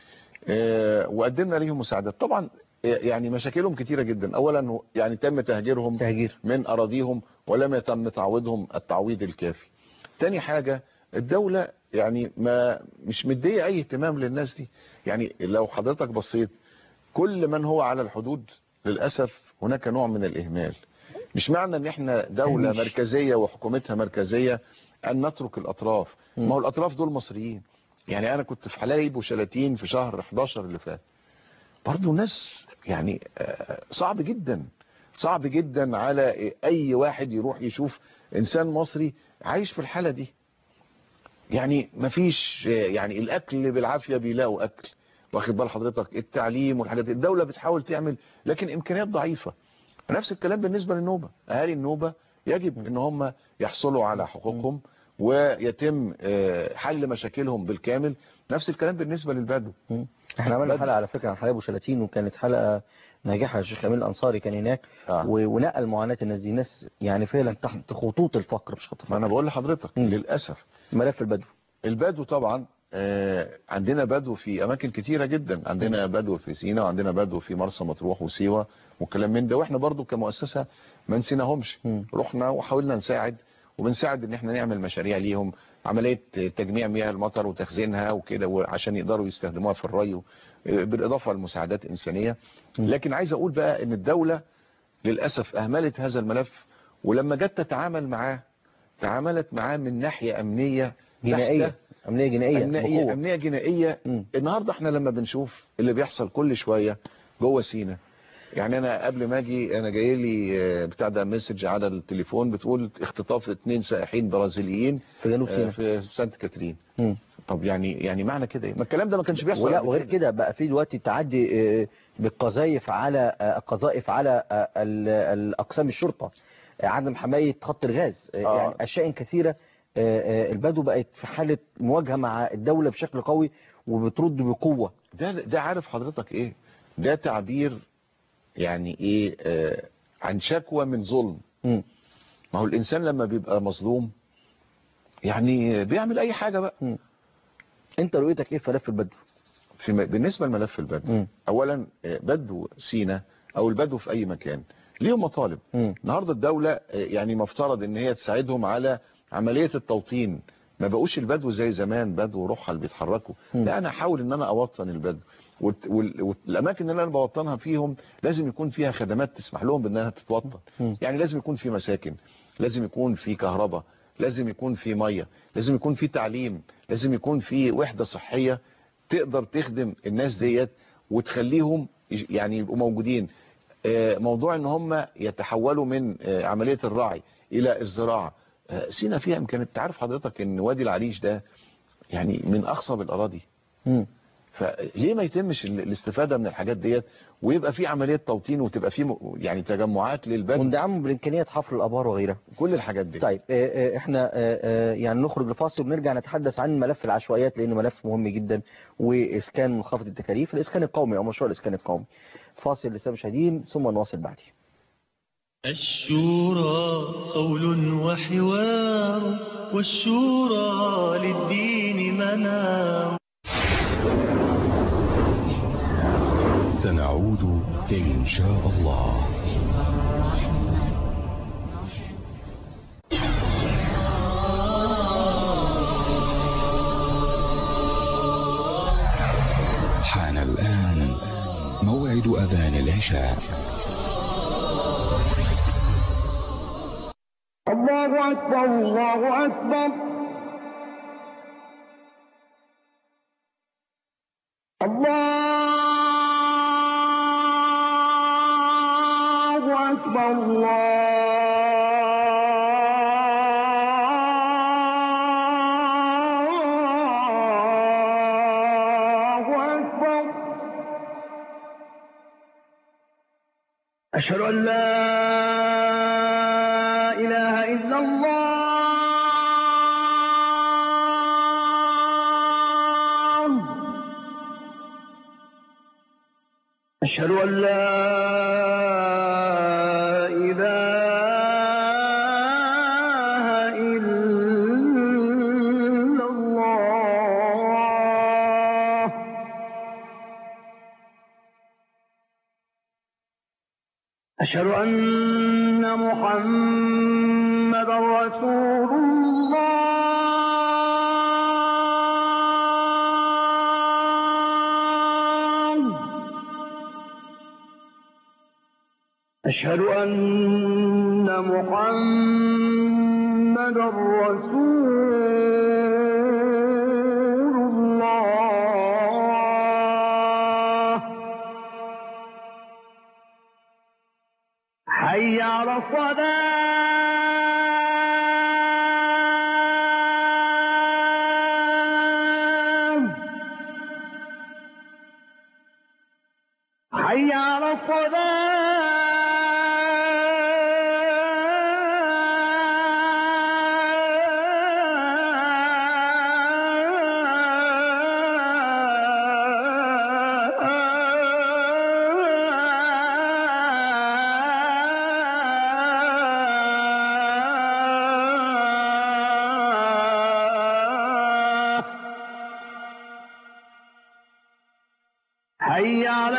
آه، وقدمنا ليهم مساعدات طبعا آه، يعني مشاكلهم كتيره جدا اولا يعني تم تهجيرهم تهجير من أراضيهم ولم يتم تعويضهم التعويض الكافي تاني حاجة الدولة يعني ما مش مدية أي اهتمام للناس دي يعني لو حضرتك بصيت كل من هو على الحدود للأسف هناك نوع من الإهمال مش معنى ان احنا دولة تهميش. مركزية وحكومتها مركزية ان نترك الاطراف مم. ما هو الاطراف دول مصريين يعني انا كنت في حلايب وشلاتين في شهر 11 اللي فات برضه ناس يعني آه، صعب جدا صعب جدا على اي واحد يروح يشوف انسان مصري عايش في الحالة دي يعني مفيش آه، يعني الاكل بالعافية بيلاقوا اكل واخد بال حضرتك التعليم والحاجات دي الدولة بتحاول تعمل لكن امكانيات ضعيفة نفس الكلام بالنسبة للنوبة اهالي النوبة يجب ان هم يحصلوا على حقوقهم ويتم آه، حل مشاكلهم بالكامل نفس الكلام بالنسبة للبدو مم. احنا عملنا بدو. حلقة على فكرة عن حلايب وشلاتين وكانت حلقة ناجحة الشيخ أمين الأنصاري كان هناك آه. و- ونقل معاناة الناس دي ناس يعني فعلا تحت خطوط الفقر مش خط ما انا الفقر بقول لحضرتك مم. للأسف ملف البدو البدو طبعا آه، عندنا بدو في اماكن كتيرة جدا عندنا بدو في سينا وعندنا بدو في مرسى مطروح وسيوة والكلام من ده واحنا برضو كمؤسسة ما نسيناهمش مم. رحنا وحاولنا نساعد وبنساعد ان احنا نعمل مشاريع ليهم عملية تجميع مياه المطر وتخزينها وكده وعشان يقدروا يستخدموها في الري آه، بالاضافة لمساعدات انسانية مم. لكن عايز اقول بقى ان الدولة للأسف اهملت هذا الملف ولما جت تتعامل معاه تعاملت معاه من ناحية امنية جنائية بحتة. أمنية جنائية أمنية, بقوة. أمنية جنائية مم. النهاردة احنا لما بنشوف اللي بيحصل كل شوية جوه سينا يعني انا قبل ما اجي انا جاي لي آه، بتاع ده مسج على التليفون بتقول اختطاف اثنين سائحين برازيليين في جنوب آه، سيناء في سانت كاترين مم. طب يعني يعني معنى كده ايه ما الكلام ده ما كانش بيحصل ولا قبل وغير كده. كده بقى في دلوقتي تعدي آه، بالقذايف على آه، قذائف على آه، ال- الاقسام الشرطه آه، عدم حمايه خط الغاز آه، آه. يعني اشياء كثيره آه، آه، البدو بقت في حاله مواجهه مع الدوله بشكل قوي وبترد بقوه ده ده عارف حضرتك ايه ده تعبير يعني ايه آه عن شكوى من ظلم مم. ما هو الانسان لما بيبقى مظلوم يعني بيعمل اي حاجة بقى انت رؤيتك ايه في ملف البدو في م... بالنسبة لملف البدو مم. اولا آه، بدو سينا او البدو في اي مكان ليهم مطالب مم. النهارده الدولة آه، يعني مفترض ان هي تساعدهم على عملية التوطين ما بقوش البدو زي زمان بدو رحل بيتحركوا مم. لا انا احاول ان انا اوطن البدو والت- وال- والاماكن اللي انا بوطنها فيهم لازم يكون فيها خدمات تسمح لهم بانها تتوطن مم. يعني لازم يكون في مساكن لازم يكون في كهرباء لازم يكون في ميه لازم يكون في تعليم لازم يكون في وحدة صحية تقدر تخدم الناس ديت وتخليهم يج- يعني يبقوا موجودين آه، موضوع ان هم يتحولوا من آه، عملية الرعي الى الزراعة آه، سينا فيها امكانيات تعرف حضرتك ان وادي العريش ده يعني من اخصب الاراضي مم. فليه ما يتمش ال- الاستفادة من الحاجات ديت ويبقى في عملية توطين وتبقى في م- يعني تجمعات للبدو وندعمهم بالامكانيات حفر الابار وغيرها كل الحاجات دي طيب آه، آه، احنا آه، آه، يعني نخرج لفاصل ونرجع نتحدث عن ملف العشوائيات لانه ملف مهم جدا واسكان منخفض التكاليف الاسكان القومي او مشروع الاسكان القومي فاصل لسه مشاهدين ثم نواصل بعدين الشورى قول وحوار والشورى للدين منار سنعود إن شاء الله حان الآن موعد أذان العشاء الله أكبر الله أكبر الله أكبر الله أكبر أشهد أن لا إله إلا الله أشهد أن لا إله إلا الله أشهد أن محمد رسول الله أشهد أن محمد رسول الله حي على الصلاة حي على الصلاة حي على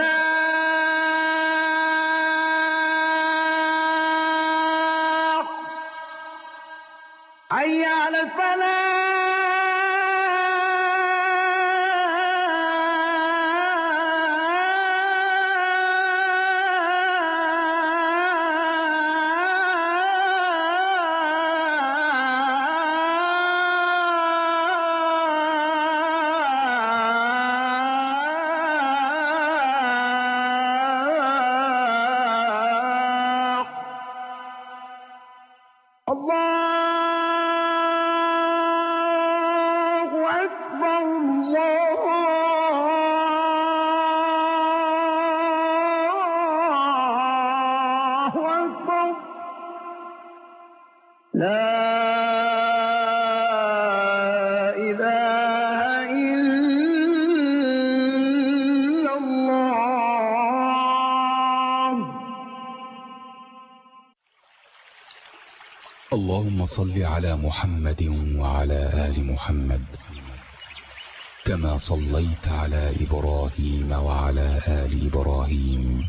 الفلاح حي على الفلاح لا إله إلا الله اللهم صل على محمد وعلى آل محمد كما صليت على إبراهيم وعلى آل إبراهيم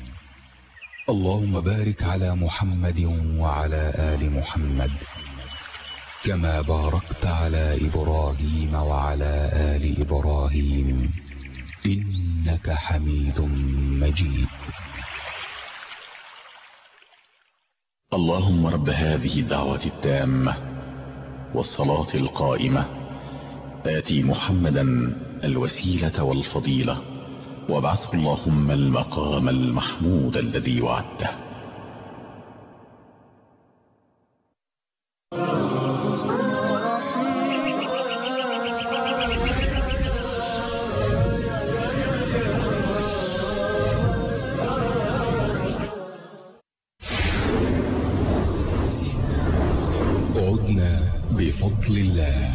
اللهم بارك على محمد وعلى آل محمد كما باركت على إبراهيم وعلى آل إبراهيم إنك حميد مجيد اللهم رب هذه الدعوة التامة والصلاة القائمة آتي محمدا الوسيلة والفضيلة وابعثه اللهم المقام المحمود الذي وعدته عدنا بفضل الله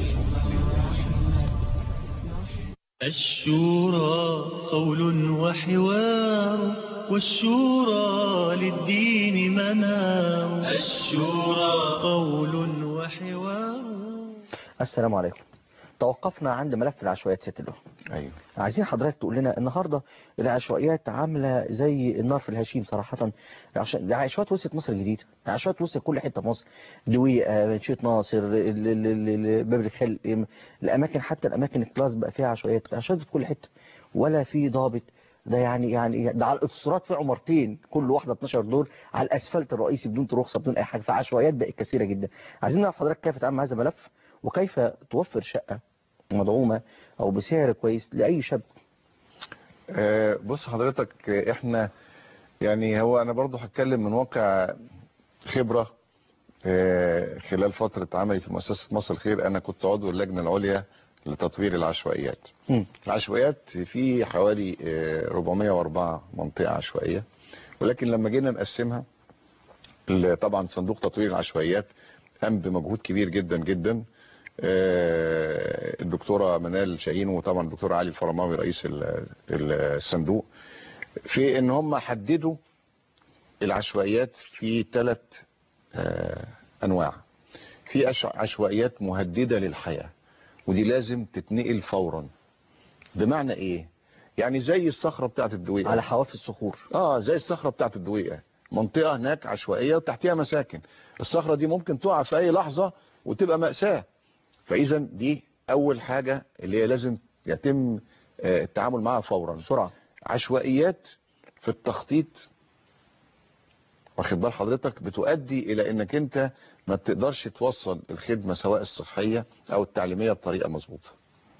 الشورى قول وحوار والشورى للدين منار الشورى قول وحوار السلام عليكم توقفنا عند ملف العشوائيات ست اللغة ايوه عايزين حضرتك تقول لنا النهاردة العشوائيات عاملة زي النار في الهشيم صراحة العش- العشوائيات وصلت مصر الجديدة العشوائيات وصلت كل حتة في مصر دويقة منشية ناصر ال- ال- ال- ال- باب الخل ام- الأماكن حتى الأماكن الكلاس بقى فيها عشوائيات عشوائيات في كل حتة ولا في ضابط ده يعني يعني ده على الاتصالات في عمارتين كل واحدة 12 دور على الأسفلت الرئيسي بدون رخصة بدون أي حاجة فعشوائيات بقت كثيرة جدا عايزين نعرف حضرتك كيف تتعامل مع هذا الملف وكيف توفر شقة مدعومة أو بسعر كويس لأي شاب آه، بص حضرتك آه، احنا يعني هو انا برضو هتكلم من واقع خبرة آه، خلال فترة عملي في مؤسسة مصر الخير انا كنت عضو اللجنة العليا لتطوير العشوائيات مم. العشوائيات في حوالي آه، 404 منطقة عشوائية ولكن لما جينا نقسمها ال- طبعا صندوق تطوير العشوائيات قام بمجهود كبير جدا جدا آه، الدكتورة منال شاهين وطبعا الدكتور علي الفرماوي رئيس ال- ال- الصندوق في ان هم حددوا العشوائيات في ثلاث انواع في عش- عشوائيات مهددة للحياة ودي لازم تتنقل فورا بمعنى ايه يعني زي الصخرة بتاعت الدويقة على حواف الصخور اه زي الصخرة بتاعت الدويقة منطقة هناك عشوائية وتحتها مساكن الصخرة دي ممكن تقع في اي لحظة وتبقى مأساة فاذا دي اول حاجة اللي هي لازم يتم آه، التعامل معها فورا بسرعة عشوائيات في التخطيط واخد بال حضرتك بتؤدي الى انك انت ما بتقدرش توصل الخدمة سواء الصحية او التعليمية بطريقة مظبوطة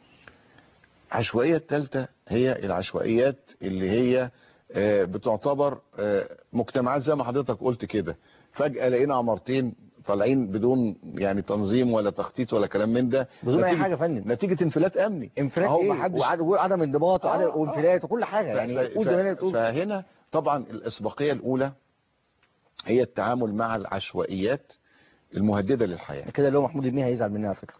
عشوائية الثالثة هي العشوائيات اللي هي آه، بتعتبر آه، مجتمعات زي ما حضرتك قلت كده فجأة لقينا عمارتين طالعين بدون يعني تنظيم ولا تخطيط ولا كلام من ده بدون أي نتيجة- حاجة يا فندم. نتيجة انفلات امني انفلات أهو ايه محدش- وعد- وعدم انضباط وعدم آه، آه. وانفلات وكل حاجة يعني ف- قول ف- زي ما أنت بتقول فهنا طبعا الاسبقية الاولى هي التعامل مع العشوائيات المهددة للحياة كده اللي هو محمود المية هيزعل مني على فكرة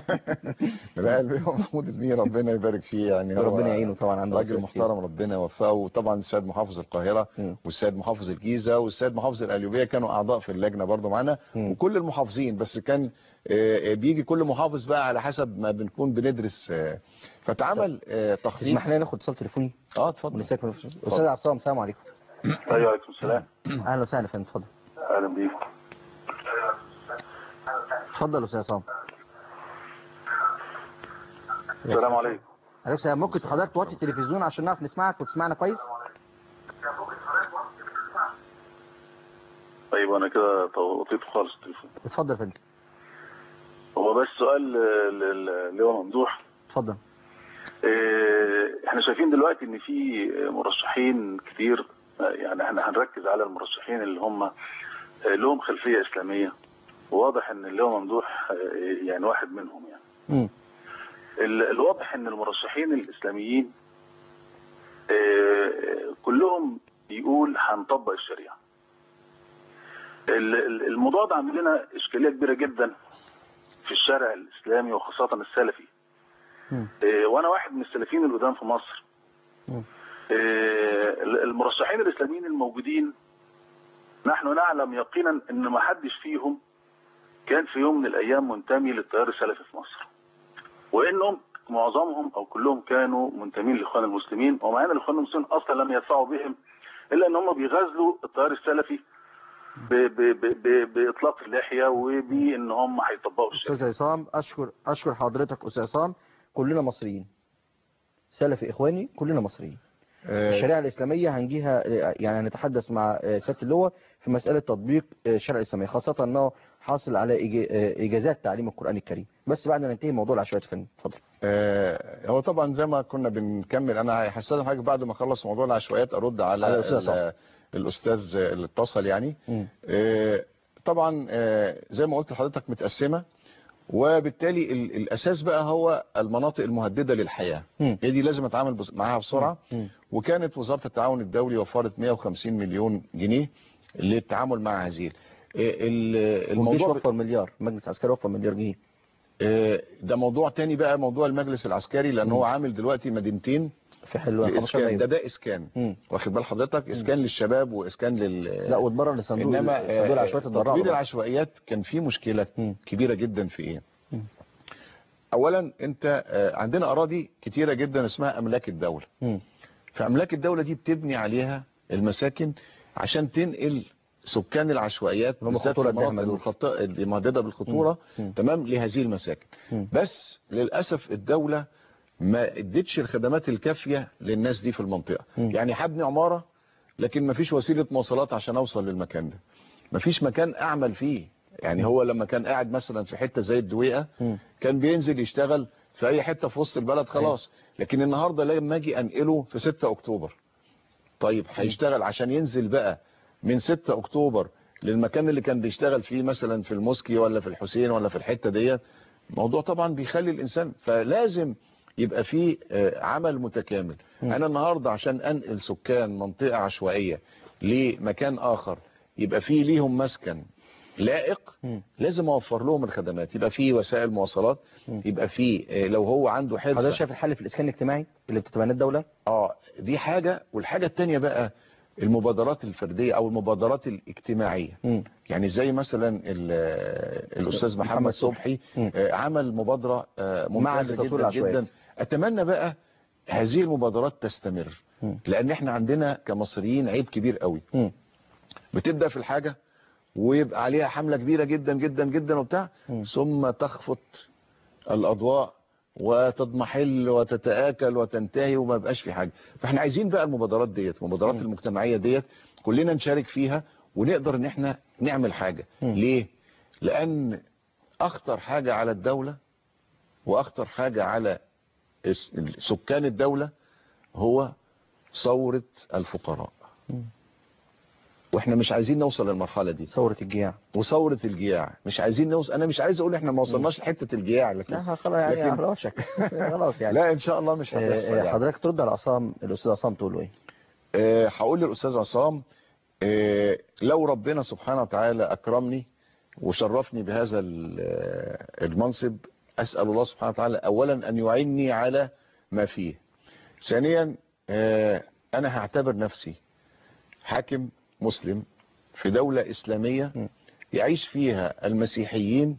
لا قلبي هو محمود المية ربنا يبارك فيه يعني هو ربنا يعينه طبعا عنده راجل مسؤولية كتير. محترم ربنا يوفقه وطبعا السيد محافظ القاهرة مم. والسيد محافظ الجيزة والسيد محافظ القليوبية كانوا أعضاء في اللجنة برضو معانا مم. وكل المحافظين بس كان آه، بيجي كل محافظ بقى على حسب ما بنكون بندرس آه، فتعمل آه، تخطيط تسمح لنا ناخد اتصال تليفوني اه اتفضل ونستكمل استاذ عصام السلام عليكم ايوه عليكم السلام اهلا وسهلا يا فندم اتفضل اهلا بيك اتفضل يا استاذ عصام السلام عليكم عليكم السلام ممكن حضرتك توطي التلفزيون عشان نعرف نسمعك وتسمعنا كويس طيب انا كده طفيت خالص التليفون اتفضل يا فندم هو بس سؤال ل- ل- اللي هو ممدوح اتفضل إيه، احنا شايفين دلوقتي ان في مرشحين كتير آه، يعني احنا هنركز على المرشحين اللي هم آه، لهم خلفيه اسلاميه وواضح ان اللي هو ممدوح آه، يعني واحد منهم يعني مم. ال- الواضح ان المرشحين الاسلاميين آه، كلهم يقول هنطبق الشريعه ال- ال- الموضوع ده عامل لنا اشكاليه كبيره جدا في الشارع الاسلامي وخاصه السلفي مم. إيه، وانا واحد من السلفيين القدام في مصر مم. إيه، المرشحين الاسلاميين الموجودين نحن نعلم يقينا ان ما حدش فيهم كان في يوم من الايام منتمي للتيار السلفي في مصر وانهم معظمهم او كلهم كانوا منتمين لاخوان المسلمين ومع ان الاخوان المسلمين اصلا لم يدفعوا بهم الا ان هم بيغزلوا التيار السلفي ب- ب- ب- ب- باطلاق اللحيه وبان هم هيطبقوا الشريعه استاذ عصام اشكر اشكر حضرتك استاذ عصام كلنا مصريين سلفي اخواني كلنا مصريين آه، الشريعه الاسلاميه هنجيها يعني هنتحدث مع سياده اللواء في مساله تطبيق الشريعه الاسلاميه خاصه انه حاصل على إج- اجازات تعليم القران الكريم بس بعد ما ننتهي موضوع العشوائيات الفنيه اتفضل آه، هو طبعا زي ما كنا بنكمل انا هستاذن حضرتك بعد ما اخلص موضوع العشوائيات ارد على على الأستاذ ال- عصام. الاستاذ اللي اتصل يعني مم. آه، طبعا آه، زي ما قلت لحضرتك متقسمه وبالتالي ال- الاساس بقى هو المناطق المهدده للحياه مم. هي دي لازم اتعامل بس- معاها بسرعه مم. وكانت وزاره التعاون الدولي وفرت 150 مليون جنيه للتعامل مع هذه ال- ال- الموضوع الموضوع وفر مليار المجلس العسكري وفر مليار جنيه آه، ده موضوع تاني بقى موضوع المجلس العسكري لان هو عامل دلوقتي مدينتين في حلوان 15 لاسكان مايو ده ده اسكان مم. واخد بال حضرتك اسكان للشباب واسكان لل لا واتبرر لصندوق انما صندوق آه، العشوائيات تطوير الضراء العشوائيات كان فيه مشكله مم. كبيره جدا في ايه مم. اولا انت آه، عندنا اراضي كتيره جدا اسمها املاك الدوله مم. فاملاك الدوله دي بتبني عليها المساكن عشان تنقل سكان العشوائيات اللي هم بالذات خطورة في المناطق الدهمة دول. المخط- المهدده بالخطوره مم. مم. تمام لهذه المساكن مم. بس للاسف الدوله ما ادتش الخدمات الكافيه للناس دي في المنطقه مم. يعني هبني عماره لكن ما فيش وسيله مواصلات عشان اوصل للمكان ده ما فيش مكان اعمل فيه يعني هو لما كان قاعد مثلا في حته زي الدويقه مم. كان بينزل يشتغل في اي حته في وسط البلد خلاص لكن النهارده لما اجي انقله في 6 اكتوبر طيب هيشتغل عشان ينزل بقى من 6 اكتوبر للمكان اللي كان بيشتغل فيه مثلا في الموسكي ولا في الحسين ولا في الحته ديت موضوع طبعا بيخلي الانسان فلازم يبقى فيه آه، عمل متكامل انا النهارده عشان انقل سكان منطقه عشوائيه لمكان اخر يبقى فيه ليهم مسكن لائق مم. لازم اوفر لهم الخدمات يبقى فيه وسائل مواصلات يبقى فيه آه، لو هو عنده حضرتك حرفه شايف الحل في الاسكان الاجتماعي اللي بتتبناه الدوله اه دي حاجه والحاجه الثانيه بقى المبادرات الفرديه او المبادرات الاجتماعيه مم. يعني زي مثلا ال- الاستاذ محمد محمد صبحي. صبحي مم. آه، عمل مبادره آه، مع ممتازه تطوير جدا العشوائيات. جدا اتمنى بقى هذه المبادرات تستمر مم. لان احنا عندنا كمصريين عيب كبير قوي مم. بتبدا في الحاجه ويبقى عليها حمله كبيره جدا جدا جدا وبتاع مم. ثم تخفت الاضواء وتضمحل وتتآكل وتنتهي وما بقاش في حاجه فاحنا عايزين بقى المبادرات ديت المبادرات مم. المجتمعيه ديت كلنا نشارك فيها ونقدر ان احنا نعمل حاجه مم. ليه لان اخطر حاجه على الدوله واخطر حاجه على الس- سكان الدوله هو ثوره الفقراء مم. واحنا مش عايزين نوصل للمرحله دي ثوره الجياع وثوره الجياع مش عايزين نوصل انا مش عايز اقول احنا ما وصلناش لحته الجياع لكن لا خلاص يعني لكن- على وشك خلاص يعني لا ان شاء الله مش هتحصل آه، آه، يعني. حضرتك ترد على عصام الاستاذ عصام تقول له ايه آه، هقول للاستاذ عصام آه، لو ربنا سبحانه وتعالى اكرمني وشرفني بهذا ال- آه، المنصب اسال الله سبحانه وتعالى اولا ان يعيني على ما فيه ثانيا آه، انا هعتبر نفسي حاكم مسلم في دولة اسلامية م. يعيش فيها المسيحيين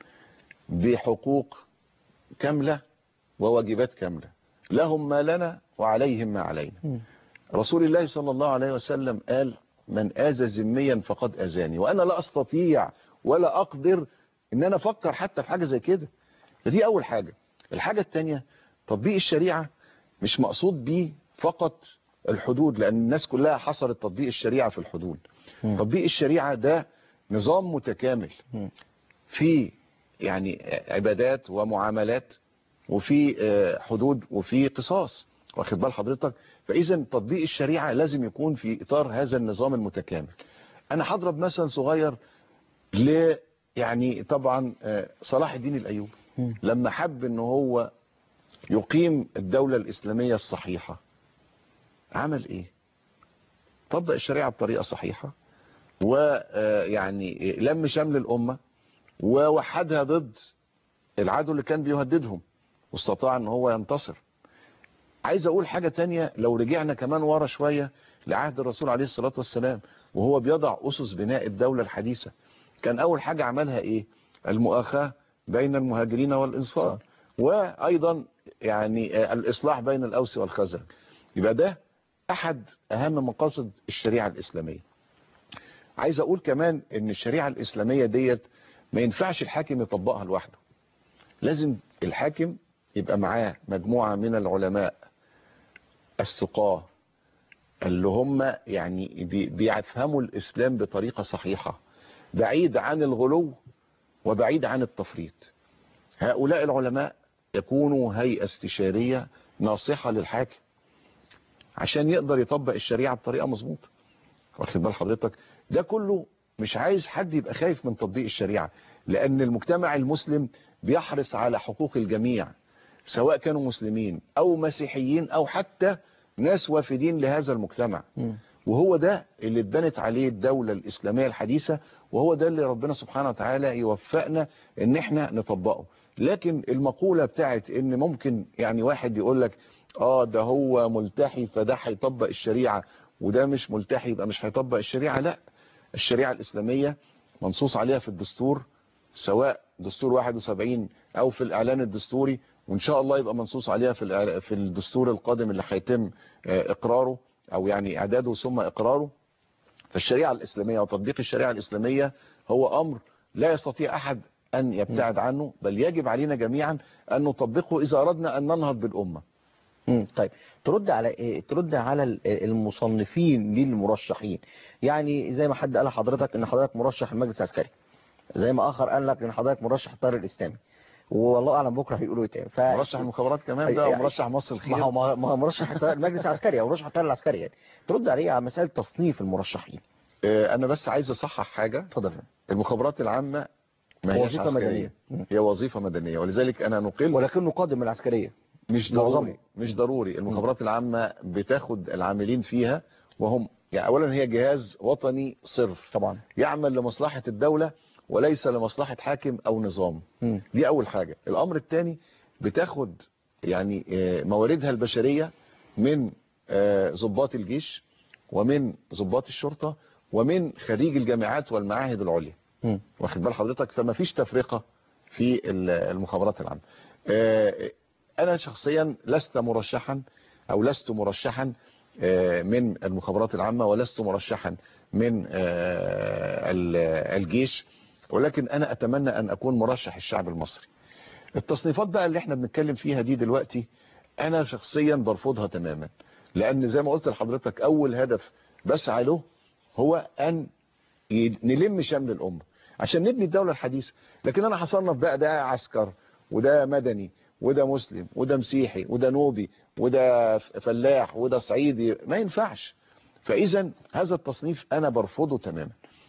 بحقوق كاملة وواجبات كاملة لهم ما لنا وعليهم ما علينا م. رسول الله صلى الله عليه وسلم قال من آذى ذميا فقد أذاني وأنا لا أستطيع ولا أقدر إن أنا أفكر حتى في حاجة زي كده فدي أول حاجة الحاجة التانية تطبيق الشريعة مش مقصود بيه فقط الحدود لأن الناس كلها حصرت تطبيق الشريعة في الحدود م. تطبيق الشريعة ده نظام متكامل م. في يعني عبادات ومعاملات وفي آه، حدود وفي قصاص واخد بال حضرتك فاذا تطبيق الشريعه لازم يكون في اطار هذا النظام المتكامل انا هضرب مثل صغير ل يعني طبعا آه، صلاح الدين الايوبي مم. لما حب ان هو يقيم الدوله الاسلاميه الصحيحه عمل ايه طبق الشريعه بطريقه صحيحه ويعني لم شمل الأمة ووحدها ضد العدو اللي كان بيهددهم واستطاع ان هو ينتصر عايز اقول حاجة تانية لو رجعنا كمان ورا شوية لعهد الرسول عليه الصلاة والسلام وهو بيضع أسس بناء الدولة الحديثة كان أول حاجة عملها إيه المؤاخاة بين المهاجرين والإنصار وأيضا يعني الإصلاح بين الأوس والخزرج يبقى ده أحد أهم مقاصد الشريعة الإسلامية عايز أقول كمان إن الشريعة الإسلامية ديت ما ينفعش الحاكم يطبقها لوحده لازم الحاكم يبقى معاه مجموعة من العلماء السقاه اللي هم يعني بي- بيفهموا الإسلام بطريقة صحيحة بعيد عن الغلو وبعيد عن التفريط هؤلاء العلماء يكونوا هيئة استشارية ناصحة للحاكم عشان يقدر يطبق الشريعة بطريقة مظبوطة واخد بال حضرتك ده كله مش عايز حد يبقى خايف من تطبيق الشريعة لأن المجتمع المسلم بيحرص على حقوق الجميع سواء كانوا مسلمين أو مسيحيين أو حتى ناس وافدين لهذا المجتمع وهو ده اللي اتبنت عليه الدولة الإسلامية الحديثة وهو ده اللي ربنا سبحانه وتعالى يوفقنا ان احنا نطبقه لكن المقولة بتاعت ان ممكن يعني واحد يقول لك اه ده هو ملتحي فده هيطبق الشريعة وده مش ملتحي يبقى مش هيطبق الشريعة لا الشريعة الإسلامية منصوص عليها في الدستور سواء دستور 71 او في الاعلان الدستوري وان شاء الله يبقى منصوص عليها في الإعلا- في الدستور القادم اللي هيتم آه، اقراره او يعني اعداده ثم اقراره فالشريعة الاسلامية وتطبيق الشريعة الاسلامية هو امر لا يستطيع احد ان يبتعد عنه بل يجب علينا جميعا ان نطبقه اذا اردنا ان ننهض بالامة مم. طيب ترد على ايه ترد على ال- المصنفين للمرشحين يعني زي ما حد قال لحضرتك ان حضرتك مرشح المجلس العسكري زي ما اخر قال لك ان حضرتك مرشح التيار الاسلامي والله اعلم بكره هيقولوا ايه تاني ف... مرشح المخابرات كمان ده أي- ومرشح مصر ما هو الخير ما هو- ما هو مرشح التيار- المجلس العسكري او مرشح التيار العسكري يعني ترد عليه على مساله تصنيف المرشحين آه، انا بس عايز اصحح حاجة اتفضل المخابرات العامة ما هيش وظيفة عسكرية مدنية. مم. هي وظيفة مدنية ولذلك انا نقل ولكنه قادم من العسكريه مش معظمه. ضروري مش ضروري المخابرات العامة بتاخد العاملين فيها وهم يعني اولا هي جهاز وطني صرف طبعا يعمل لمصلحة الدولة وليس لمصلحة حاكم او نظام مم. دي اول حاجة الامر الثاني بتاخد يعني آه، مواردها البشرية من آه، ضباط الجيش ومن ضباط الشرطة ومن خريج الجامعات والمعاهد العليا مم. واخد بال حضرتك فما فيش تفرقة في ال- المخابرات العامة آه، انا شخصيا لست مرشحا او لست مرشحا آه، من المخابرات العامة ولست مرشحا من آه، ال- الجيش ولكن انا اتمنى ان اكون مرشح الشعب المصري التصنيفات بقى اللي احنا بنتكلم فيها دي دلوقتي انا شخصيا برفضها تماما لان زي ما قلت لحضرتك اول هدف بسعى له هو ان ي- نلم شمل الامه عشان نبني الدولة الحديثة لكن انا هصنف بقى ده عسكر وده مدني وده مسلم وده مسيحي وده نوبي وده ف- فلاح وده صعيدي ما ينفعش فاذا هذا التصنيف انا برفضه تماما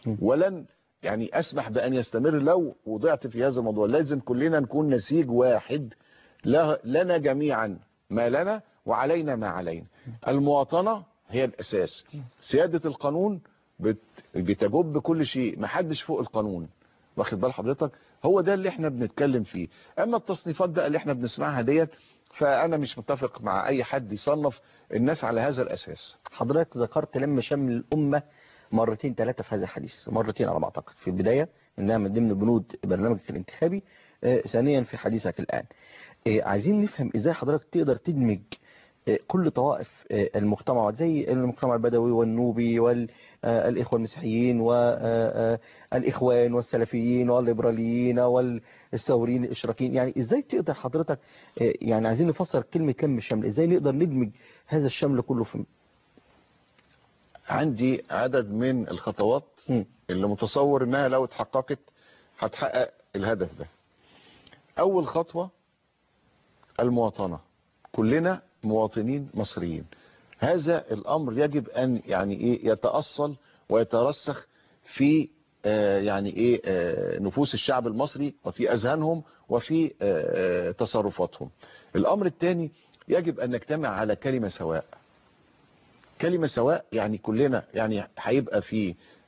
ولن يعني اسمح بان يستمر لو وضعت في هذا الموضوع لازم كلنا نكون نسيج واحد له- لنا جميعا ما لنا وعلينا ما علينا المواطنة هي الاساس سيادة القانون بت- بتجب كل شيء محدش فوق القانون واخد بال حضرتك هو ده اللي احنا بنتكلم فيه اما التصنيفات بقى اللي احنا بنسمعها ديت فانا مش متفق مع اي حد يصنف الناس على هذا الاساس حضرتك ذكرت لم شمل الأمة مرتين ثلاثة في هذا الحديث مرتين على ما أعتقد في البداية إنها من ضمن بنود برنامجك الانتخابي آه، ثانيا في حديثك الآن آه، عايزين نفهم إزاي حضرتك تقدر تدمج آه، كل طوائف آه، المجتمع زي المجتمع البدوي والنوبي والإخوة المسيحيين والإخوان والسلفيين والليبراليين والثوريين الإشراكيين يعني إزاي تقدر حضرتك آه، يعني عايزين نفسر كلمة لم الشمل إزاي نقدر ندمج هذا الشمل كله في عندي عدد من الخطوات مم. اللي متصور انها لو اتحققت هتحقق الهدف ده اول خطوة المواطنة كلنا مواطنين مصريين هذا الامر يجب ان يعني ايه يتأصل ويترسخ في آه يعني ايه آه نفوس الشعب المصري وفي اذهانهم وفي آه آه تصرفاتهم الامر الثاني يجب ان نجتمع على كلمة سواء كلمة سواء يعني كلنا يعني هيبقى في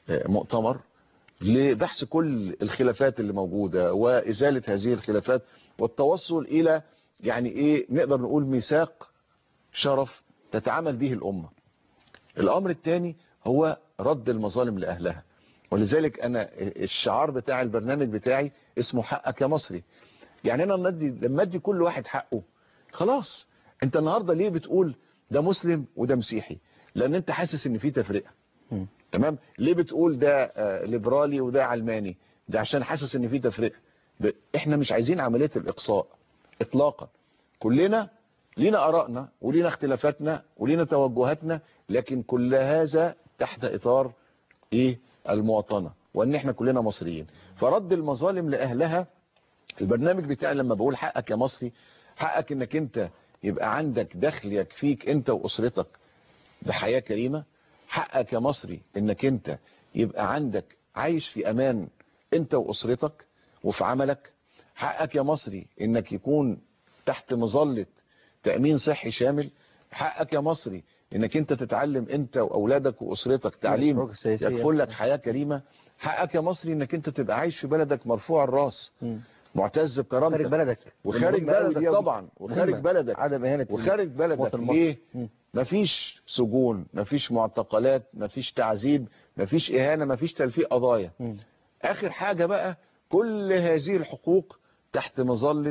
آه، مؤتمر لبحث كل الخلافات اللي موجودة وإزالة هذه الخلافات والتوصل إلى يعني إيه نقدر نقول ميثاق شرف تتعامل به الأمة الأمر الثاني هو رد المظالم لأهلها ولذلك أنا الشعار بتاع البرنامج بتاعي اسمه حقك يا مصري يعني أنا لما أدي لما أدي كل واحد حقه خلاص أنت النهاردة ليه بتقول ده مسلم وده مسيحي لأن أنت حاسس إن في تفرقة تمام ليه بتقول ده آه، ليبرالي وده علماني ده عشان حاسس ان في تفرقه ب- احنا مش عايزين عمليه الاقصاء اطلاقا كلنا لينا ارائنا ولينا اختلافاتنا ولينا توجهاتنا لكن كل هذا تحت اطار ايه المواطنه وان احنا كلنا مصريين فرد المظالم لاهلها البرنامج بتاعي لما بقول حقك يا مصري حقك انك انت يبقى عندك دخل يكفيك انت واسرتك بحياة كريمة حقك يا مصري انك انت يبقى عندك عايش في امان انت واسرتك وفي عملك حقك يا مصري انك يكون تحت مظلة تأمين صحي شامل حقك يا مصري انك انت تتعلم انت واولادك واسرتك تعليم الفروق السياسية. يكفل لك حياة كريمة حقك يا مصري انك انت تبقى عايش في بلدك مرفوع الراس مم. معتز بكرامتك خارج بلدك وخارج مهمة أوي بلدك دي أوي. طبعا وخارج مهمة. بلدك عدم إهانة وخارج بلدك المواطن المصري. ليه مم. مفيش سجون مفيش معتقلات مفيش تعذيب مفيش إهانة مفيش تلفيق قضايا مم. آخر حاجة بقى كل هذه الحقوق تحت مظلة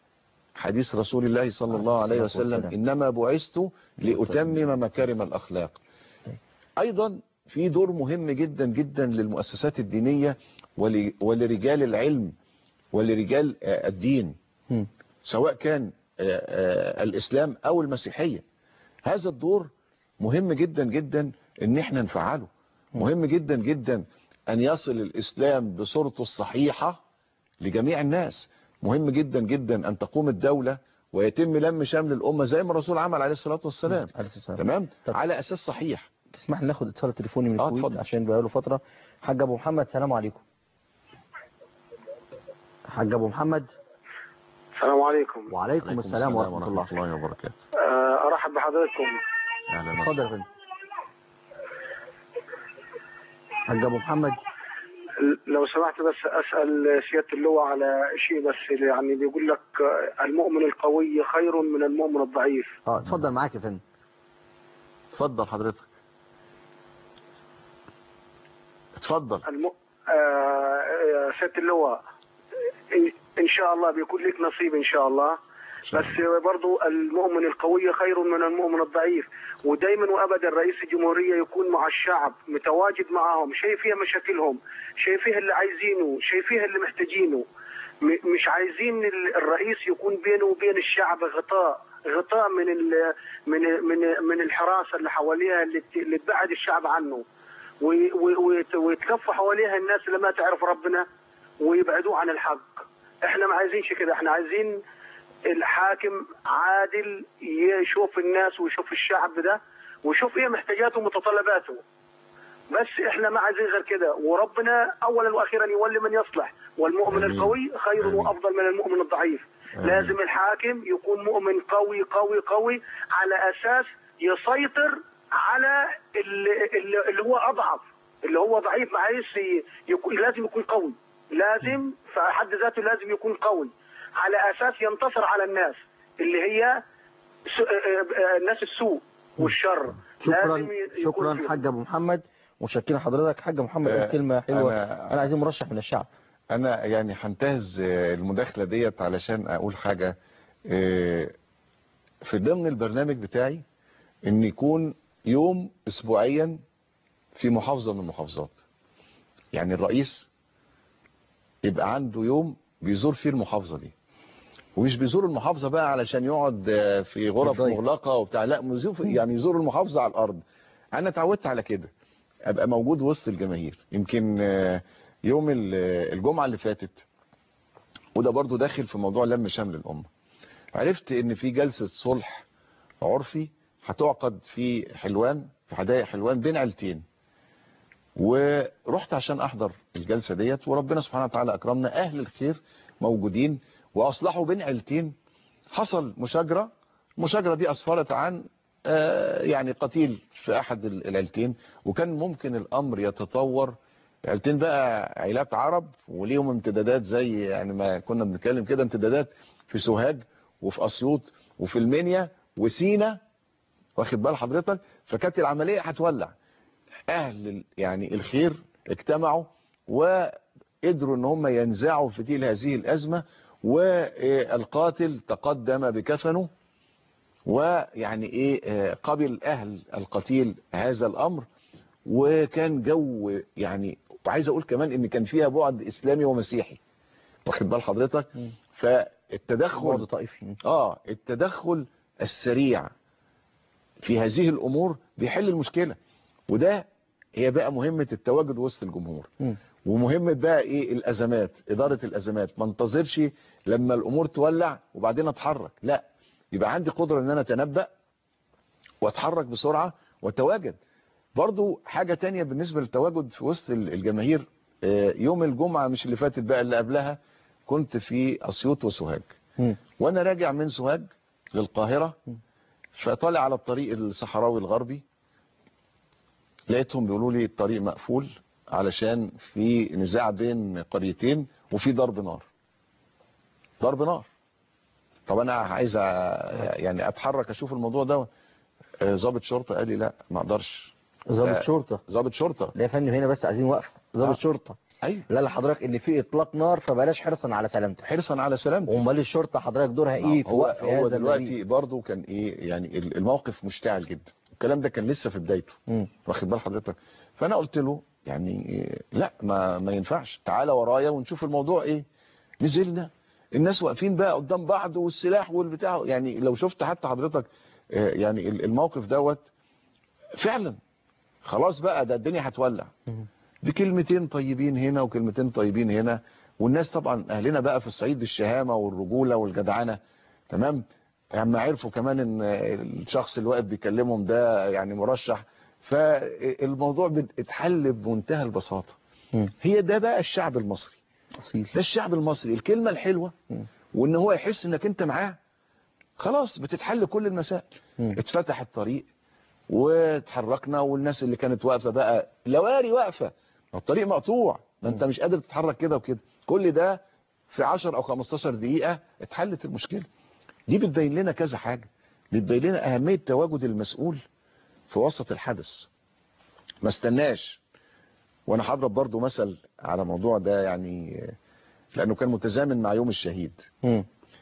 حديث رسول الله صلى الله عليه الصلاة وسلم والسلام. إنما بعثت لأتمم مكارم الأخلاق أيضا في دور مهم جدا جدا للمؤسسات الدينية ول- ولرجال العلم ولرجال آه، الدين مم. سواء كان آه، آه، الإسلام أو المسيحية هذا الدور مهم جدا جدا ان احنا نفعله مهم جدا جدا ان يصل الاسلام بصورته الصحيحة لجميع الناس مهم جدا جدا ان تقوم الدولة ويتم لم شمل الامة زي ما الرسول عمل عليه الصلاة والسلام عليه السلام. تمام طب. على اساس صحيح تسمح لي ناخد اتصال تليفوني من آه، الكويت اتفضل. عشان بقاله فترة حاج ابو محمد سلام عليكم حاج ابو محمد السلام عليكم وعليكم السلام ورحمة الله الله وبركاته آه، ارحب بحضراتكم اهلا اتفضل وسهلا يا فندم حاج ابو محمد لو سمحت بس اسال سياده اللواء على شيء بس يعني بيقول لك آه، المؤمن القوي خير من المؤمن الضعيف اه اتفضل معاك يا فندم اتفضل حضرتك اتفضل الم... آه، آه، سياده اللواء إن- ان شاء الله بيكون لك نصيب ان شاء الله شاء بس برضو المؤمن القوي خير من المؤمن الضعيف ودايما وابدا رئيس الجمهوريه يكون مع الشعب متواجد معاهم شايف فيها مشاكلهم شايف فيها اللي عايزينه شايف فيها اللي محتاجينه م- مش عايزين ال- الرئيس يكون بينه وبين الشعب غطاء غطاء من ال من من من الحراسه اللي حواليها اللي ت- اللي تبعد الشعب عنه وي- وي- ويت- ويتلفوا حواليها الناس اللي ما تعرف ربنا ويبعدوه عن الحق احنا ما عايزينش كده احنا عايزين الحاكم عادل يشوف الناس ويشوف الشعب ده ويشوف ايه محتاجاته ومتطلباته بس احنا ما عايزين غير كده وربنا اولا واخيرا يولي من يصلح والمؤمن آمين. القوي خير آمين. وافضل من المؤمن الضعيف آمين. لازم الحاكم يكون مؤمن قوي قوي قوي على اساس يسيطر على اللي, اللي اللي هو اضعف اللي هو ضعيف معلش يكون لازم يكون قوي لازم في حد ذاته لازم يكون قوي على اساس ينتصر على الناس اللي هي س- آه، آه، الناس السوء والشر شكرا لازم ي- يكون شكرا فيهم. حاج ابو محمد متشكرين حضرتك حاج محمد آه، قال كلمة حلوة أنا- انا عايزين مرشح من الشعب انا يعني هنتهز آه، المداخله ديت علشان اقول حاجه آه، في ضمن البرنامج بتاعي ان يكون يوم اسبوعيا في محافظه من المحافظات يعني الرئيس يبقى عنده يوم بيزور فيه المحافظه دي ومش بيزور المحافظه بقى علشان يقعد آه، في غرف يتضايق. مغلقه وبتاع لا يزور- يعني يزور المحافظه على الارض انا اتعودت على كده ابقى موجود وسط الجماهير يمكن آه، يوم ال- الجمعه اللي فاتت وده برضو داخل في موضوع لم شمل الامه عرفت ان في جلسه صلح عرفي هتعقد في حلوان في حدائق حلوان بين عيلتين ورحت عشان احضر الجلسه ديت وربنا سبحانه وتعالى اكرمنا اهل الخير موجودين واصلحوا بين عيلتين حصل مشاجره المشاجره دي اسفرت عن آه، يعني قتيل في احد ال- العيلتين وكان ممكن الامر يتطور عيلتين بقى عيلات عرب وليهم امتدادات زي يعني ما كنا بنتكلم كده امتدادات في سوهاج وفي اسيوط وفي المنيا وسينا واخد بال حضرتك فكانت العمليه هتولع اهل ال- يعني الخير اجتمعوا وقدروا ان هم ينزعوا فتيل هذه الازمه والقاتل تقدم بكفنه ويعني ايه آه، قبل اهل القتيل هذا الامر وكان جو يعني وعايز اقول كمان ان كان فيها بعد اسلامي ومسيحي واخد بال حضرتك بعد فالتدخل طائفي اه التدخل السريع في هذه الامور بيحل المشكله وده هي بقى مهمه التواجد وسط الجمهور مم. ومهمه بقى ايه الازمات اداره الازمات ما انتظرش لما الامور تولع وبعدين اتحرك لا يبقى عندي قدره ان انا اتنبأ واتحرك بسرعه واتواجد برضو حاجه تانية بالنسبه للتواجد في وسط ال- الجماهير آه، يوم الجمعه مش اللي فاتت بقى اللي قبلها كنت في اسيوط وسوهاج مم. وانا راجع من سوهاج للقاهره فطالع على الطريق الصحراوي الغربي لقيتهم بيقولوا لي الطريق مقفول علشان في نزاع بين قريتين وفي ضرب نار ضرب نار طب انا عايز أ- يعني اتحرك اشوف الموضوع ده آه، ضابط شرطه قال لي لا ما اقدرش ضابط لا. شرطه ضابط شرطه لا يا فندم هنا بس عايزين وقفه ضابط آه. شرطه ايوه لا لحضرتك ان في اطلاق نار فبلاش حرصا على سلامتك حرصا على سلامتك امال الشرطه حضرتك دورها ايه في هو وقف هو هذا دلوقتي النزيف؟ برضه كان ايه يعني ال- الموقف مشتعل جدا الكلام ده كان لسه في بدايته مم. واخد بال حضرتك فانا قلت له يعني إيه، لا ما ما ينفعش تعالى ورايا ونشوف الموضوع ايه نزلنا الناس واقفين بقى قدام بعض والسلاح والبتاع يعني لو شفت حتى حضرتك آه، يعني ال- الموقف دوت فعلا خلاص بقى ده الدنيا هتولع بكلمتين طيبين هنا وكلمتين طيبين هنا والناس طبعا اهلنا بقى في الصعيد الشهامه والرجوله والجدعنه تمام لما عرفوا كمان ان الشخص اللي واقف بيكلمهم ده يعني مرشح فالموضوع بت- اتحل بمنتهى البساطه مم. هي ده بقى الشعب المصري اصيل ده الشعب المصري الكلمه الحلوه مم. وان هو يحس انك انت معاه خلاص بتتحل كل المسائل مم. اتفتح الطريق واتحركنا والناس اللي كانت واقفه بقى لواري واقفه ما الطريق مقطوع ما انت مش قادر تتحرك كده وكده كل ده في 10 او 15 دقيقه اتحلت المشكله دي بتبين لنا كذا حاجه بتبين لنا اهميه تواجد المسؤول في وسط الحدث ما استناش وانا هضرب برضو مثل على موضوع ده يعني لانه كان متزامن مع يوم الشهيد مم.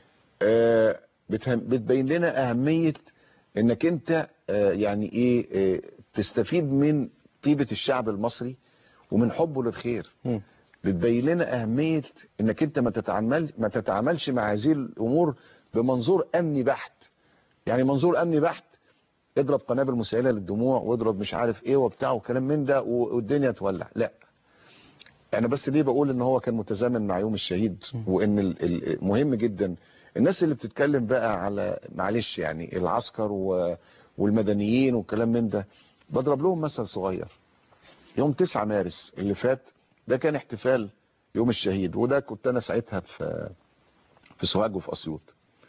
آه، بتهم- بتبين لنا أهمية انك انت آه، يعني ايه آه، تستفيد من طيبة الشعب المصري ومن حبه للخير مم. بتبين لنا أهمية انك انت ما تتعامل ما تتعاملش مع هذه الامور بمنظور امني بحت يعني منظور امني بحت اضرب قنابل مسيلة للدموع واضرب مش عارف ايه وبتاع وكلام من ده و- والدنيا تولع لا انا بس ليه بقول ان هو كان متزامن مع يوم الشهيد وان ال- ال- مهم جدا الناس اللي بتتكلم بقى على معلش يعني العسكر و- والمدنيين والكلام من ده بضرب لهم مثل صغير يوم 9 مارس اللي فات ده كان احتفال يوم الشهيد وده كنت انا ساعتها في في سوهاج وفي اسيوط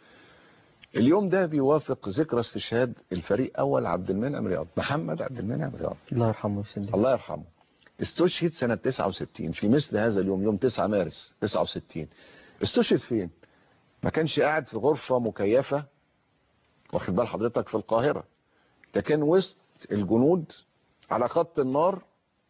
اليوم ده بيوافق ذكرى استشهاد الفريق اول عبد المنعم رياض محمد عبد المنعم رياض الله يرحمه ويسلمه الله يرحمه استشهد سنة 69 في مثل هذا اليوم يوم 9 مارس 69 استشهد فين ما كانش قاعد في غرفة مكيفة واخد بال حضرتك في القاهرة ده كان وسط الجنود على خط النار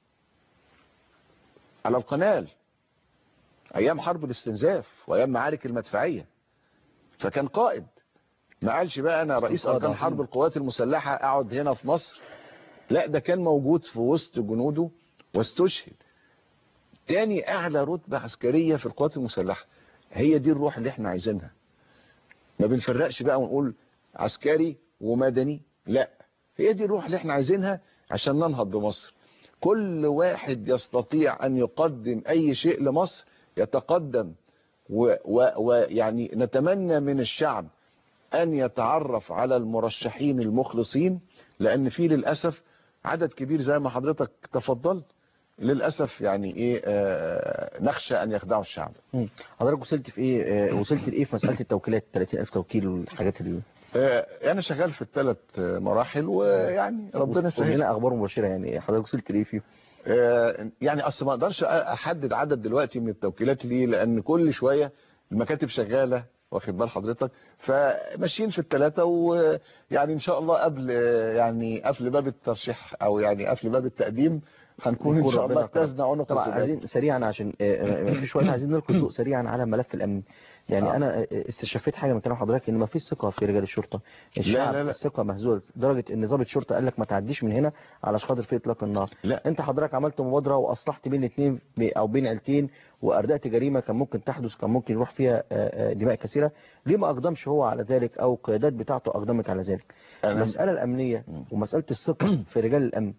على القنال ايام حرب الاستنزاف وايام معارك المدفعية فكان قائد ما قالش بقى انا رئيس قائد اركان عظيم. حرب القوات المسلحة اقعد هنا في مصر لا ده كان موجود في وسط جنوده واستشهد تاني اعلى رتبة عسكرية في القوات المسلحة هي دي الروح اللي احنا عايزينها ما بنفرقش بقى ونقول عسكري ومدني لا هي دي الروح اللي احنا عايزينها عشان ننهض بمصر كل واحد يستطيع ان يقدم اي شيء لمصر يتقدم ويعني و و يعني نتمنى من الشعب ان يتعرف على المرشحين المخلصين لان في للاسف عدد كبير زي ما حضرتك تفضلت للاسف يعني ايه آه نخشى ان يخدعوا الشعب مم. حضرتك وصلت في ايه آه، وصلت لايه في مساله التوكيلات 30000 توكيل والحاجات اللي آه، انا شغال في الثلاث مراحل ويعني ربنا يسهل لنا اخبار مباشره يعني حضرتك وصلت لايه فيه آه، يعني اصل ما اقدرش احدد عدد دلوقتي من التوكيلات ليه لان كل شويه المكاتب شغاله واخد بال حضرتك فماشيين في الثلاثه ويعني ان شاء الله قبل يعني قبل باب الترشيح او يعني قبل باب التقديم هنكون ان يكون شاء ربنا الله اجتزنا عنق طبعا الزجاج عايزين سريعا عشان آه، ما فيش وقت عايزين نلقي الضوء سريعا على ملف الامن يعني آه. انا آه، استشفيت حاجه من كلام حضرتك ان ما فيش ثقه في رجال الشرطه الشعب لا، لا. الثقه مهزوله لدرجه ان ضابط شرطه قال لك ما تعديش من هنا على خاطر في اطلاق النار لا. انت حضرتك عملت مبادره واصلحت بين اثنين او بين عيلتين واردات جريمه كان ممكن تحدث كان ممكن يروح فيها آه، آه، دماء كثيره ليه ما اقدمش هو على ذلك او القيادات بتاعته اقدمت على ذلك أنا- المساله الامنيه ومساله الثقه في رجال الامن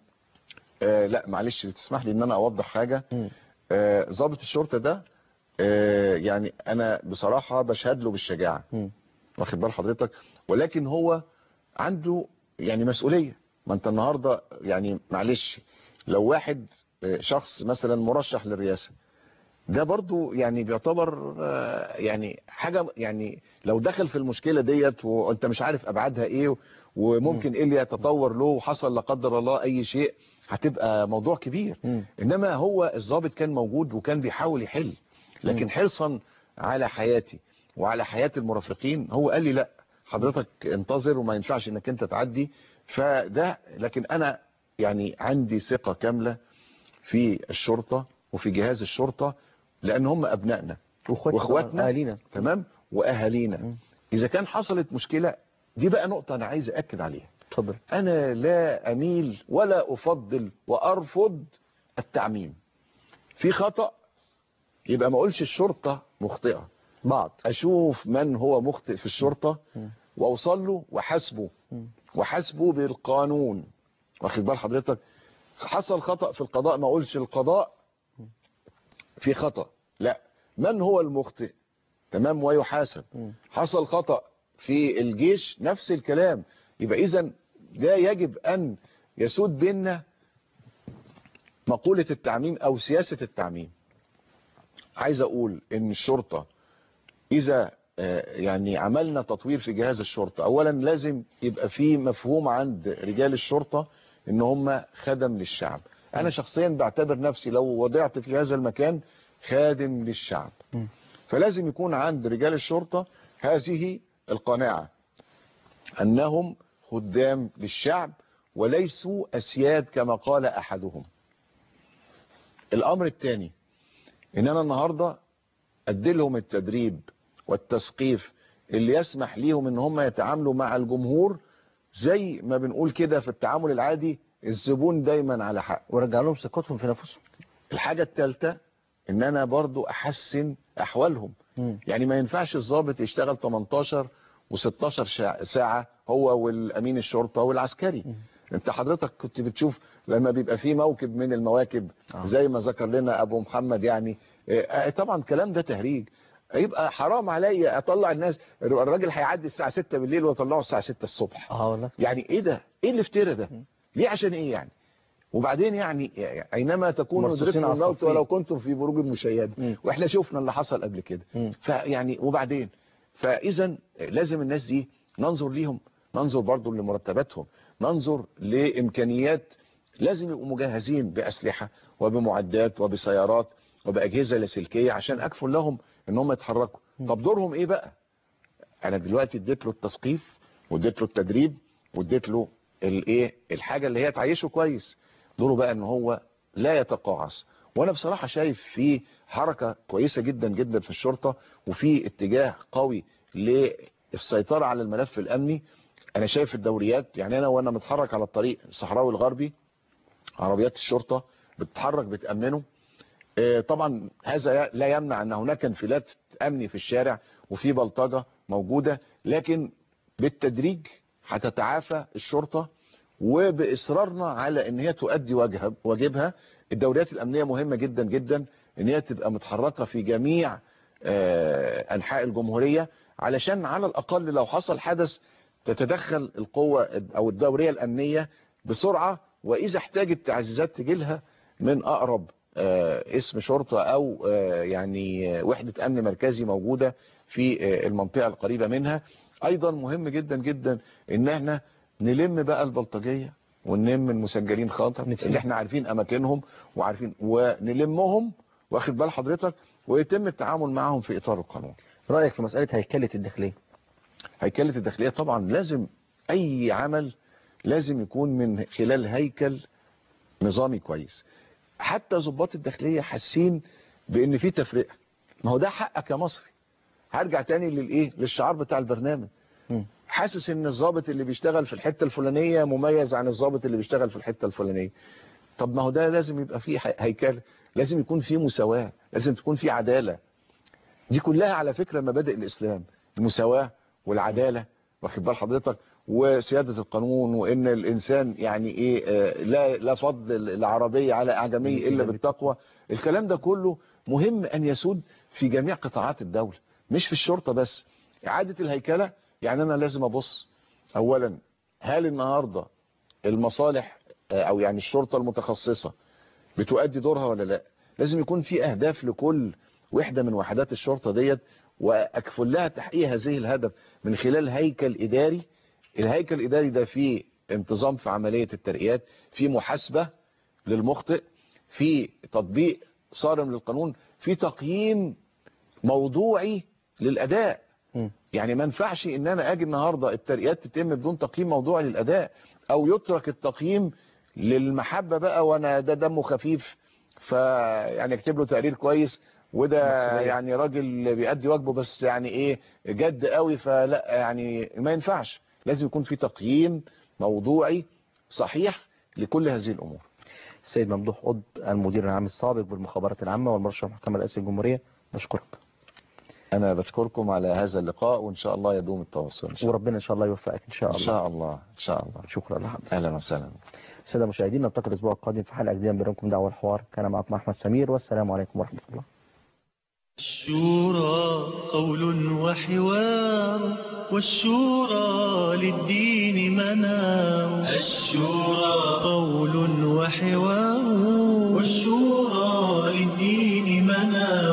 آه لا معلش تسمح لي ان انا اوضح حاجه مم. آه، ضابط الشرطه ده آه، يعني انا بصراحه بشهد له بالشجاعه مم. واخد بال حضرتك ولكن هو عنده يعني مسؤوليه ما انت النهارده يعني معلش لو واحد آه، شخص مثلا مرشح للرئاسه ده برضو يعني بيعتبر آه، يعني حاجه يعني لو دخل في المشكله ديت وانت مش عارف ابعادها ايه وممكن ايه اللي يتطور له وحصل لا قدر الله اي شيء هتبقى موضوع كبير مم. انما هو الضابط كان موجود وكان بيحاول يحل لكن حرصا على حياتي وعلى حياة المرافقين هو قال لي لا حضرتك انتظر وما ينفعش انك انت تعدي فده لكن انا يعني عندي ثقة كاملة في الشرطة وفي جهاز الشرطة لان هم ابنائنا واخواتنا اهالينا تمام واهالينا مم. اذا كان حصلت مشكلة دي بقى نقطة انا عايز اكد عليها اتفضل انا لا اميل ولا افضل وارفض التعميم في خطأ يبقى ما اقولش الشرطة مخطئة بعض اشوف من هو مخطئ في الشرطة مم. واوصل له وحاسبه مم. وحاسبه بالقانون واخد بال حضرتك حصل خطأ في القضاء ما اقولش القضاء في خطأ لا من هو المخطئ تمام ويحاسب مم. حصل خطأ في الجيش نفس الكلام يبقى اذا ده يجب ان يسود بيننا مقولة التعميم او سياسة التعميم عايز اقول ان الشرطة اذا آه، يعني عملنا تطوير في جهاز الشرطة اولا لازم يبقى في مفهوم عند رجال الشرطة ان هم خدم للشعب انا شخصيا بعتبر نفسي لو وضعت في هذا المكان خادم للشعب مم. فلازم يكون عند رجال الشرطة هذه القناعة انهم خدام للشعب وليسوا اسياد كما قال احدهم الامر الثاني ان انا النهاردة ادي لهم التدريب والتثقيف اللي يسمح ليهم ان هم يتعاملوا مع الجمهور زي ما بنقول كده في التعامل العادي الزبون دايما على حق ورجع لهم ثقتهم في نفسهم الحاجة الثالثة ان انا برضو احسن احوالهم مم. يعني ما ينفعش الضابط يشتغل 18 و16 شع- ساعة هو والامين الشرطة والعسكري انت حضرتك كنت بتشوف لما بيبقى فيه موكب من المواكب آه. زي ما ذكر لنا ابو محمد يعني آه، طبعا الكلام ده تهريج يبقى حرام عليا اطلع الناس الراجل هيعدي الساعة 6 بالليل واطلعه الساعة 6 الصبح اه والله يعني ايه ده ايه الافتراء ده ليه عشان ايه يعني وبعدين يعني اينما تكونوا مرصوصين يدرككم على الموت الصفين. ولو كنتم في بروج مشيده مم. واحنا شفنا اللي حصل قبل كده مم. فيعني وبعدين فاذا لازم الناس دي ننظر ليهم ننظر برضو لمرتباتهم ننظر لامكانيات لازم يبقوا مجهزين باسلحه وبمعدات وبسيارات وباجهزه لاسلكيه عشان اكفل لهم ان هم يتحركوا طب دورهم ايه بقى انا دلوقتي اديت له التثقيف واديت له التدريب واديت له الايه الحاجه اللي هي تعيشه كويس دوره بقى ان هو لا يتقاعس وانا بصراحه شايف في حركه كويسه جدا جدا في الشرطه وفي اتجاه قوي للسيطره على الملف الامني انا شايف الدوريات يعني انا وانا متحرك على الطريق الصحراوي الغربي عربيات الشرطه بتتحرك بتامنه آه، طبعا هذا لا يمنع ان هناك انفلات امني في الشارع وفي بلطجه موجوده لكن بالتدريج هتتعافى الشرطه وباصرارنا على ان هي تؤدي واجهب- واجبها الدوريات الامنيه مهمه جدا جدا ان هي تبقى متحركه في جميع آه، انحاء الجمهوريه علشان على الاقل لو حصل حدث تتدخل القوه او الدوريه الامنيه بسرعه واذا احتاجت تعزيزات تجيلها من اقرب آه، اسم شرطه او آه، يعني آه، وحده امن مركزي موجوده في آه، المنطقه القريبه منها ايضا مهم جدا جدا ان احنا نلم بقى البلطجيه ونلم المسجلين خاطر نفسنا. اللي احنا عارفين اماكنهم وعارفين ونلمهم واخد بال حضرتك ويتم التعامل معهم في اطار القانون رأيك في مسألة هيكلة الداخلية هيكلة الداخلية طبعا لازم أي عمل لازم يكون من خلال هيكل نظامي كويس حتى ضباط الداخلية حاسين بأن في تفرقة ما هو ده حقك يا مصري هرجع تاني للإيه للشعار بتاع البرنامج مم. حاسس ان الضابط اللي بيشتغل في الحتة الفلانية مميز عن الضابط اللي بيشتغل في الحتة الفلانية طب ما هو ده لازم يبقى فيه هي- هيكلة لازم يكون فيه مساواة لازم تكون فيه عدالة دي كلها على فكرة مبادئ الإسلام المساواة والعدالة واخد بال حضرتك وسيادة القانون وإن الإنسان يعني إيه آه، لا لا فضل العربية على أعجمي إلا بالتقوى الكلام ده كله مهم أن يسود في جميع قطاعات الدولة مش في الشرطة بس إعادة الهيكلة يعني أنا لازم أبص أولا هل النهاردة المصالح آه، أو يعني الشرطة المتخصصة بتؤدي دورها ولا لا لازم يكون في اهداف لكل وحدة من وحدات الشرطة ديت واكفل لها تحقيق هذه الهدف من خلال هيكل اداري الهيكل الاداري ده فيه انتظام في عملية الترقيات في محاسبة للمخطئ في تطبيق صارم للقانون في تقييم موضوعي للاداء مم. يعني ما ينفعش ان انا اجي النهارده الترقيات تتم بدون تقييم موضوعي للاداء او يترك التقييم للمحبه بقى وانا ده دمه خفيف فيعني اكتب له تقرير كويس وده مسؤولية. يعني راجل بيأدي واجبه بس يعني ايه جد قوي فلا يعني ما ينفعش لازم يكون في تقييم موضوعي صحيح لكل هذه الامور السيد ممدوح قد المدير العام السابق بالمخابرات العامة والمرشح محكمة رئاسة الجمهورية بشكرك انا بشكركم على هذا اللقاء وان شاء الله يدوم التواصل ان شاء الله وربنا إن شاء الله يوفقك إن شاء ان الله شاء الله ان شاء الله شكرا لحضرتك اهلا وسهلا السادة المشاهدين نلتقي الأسبوع القادم في حلقة جديدة من برنامجكم دعوة الحوار كان معكم أحمد سمير والسلام عليكم ورحمة الله الشورى قول وحوار والشورى للدين منار الشورى قول وحوار والشورى للدين منار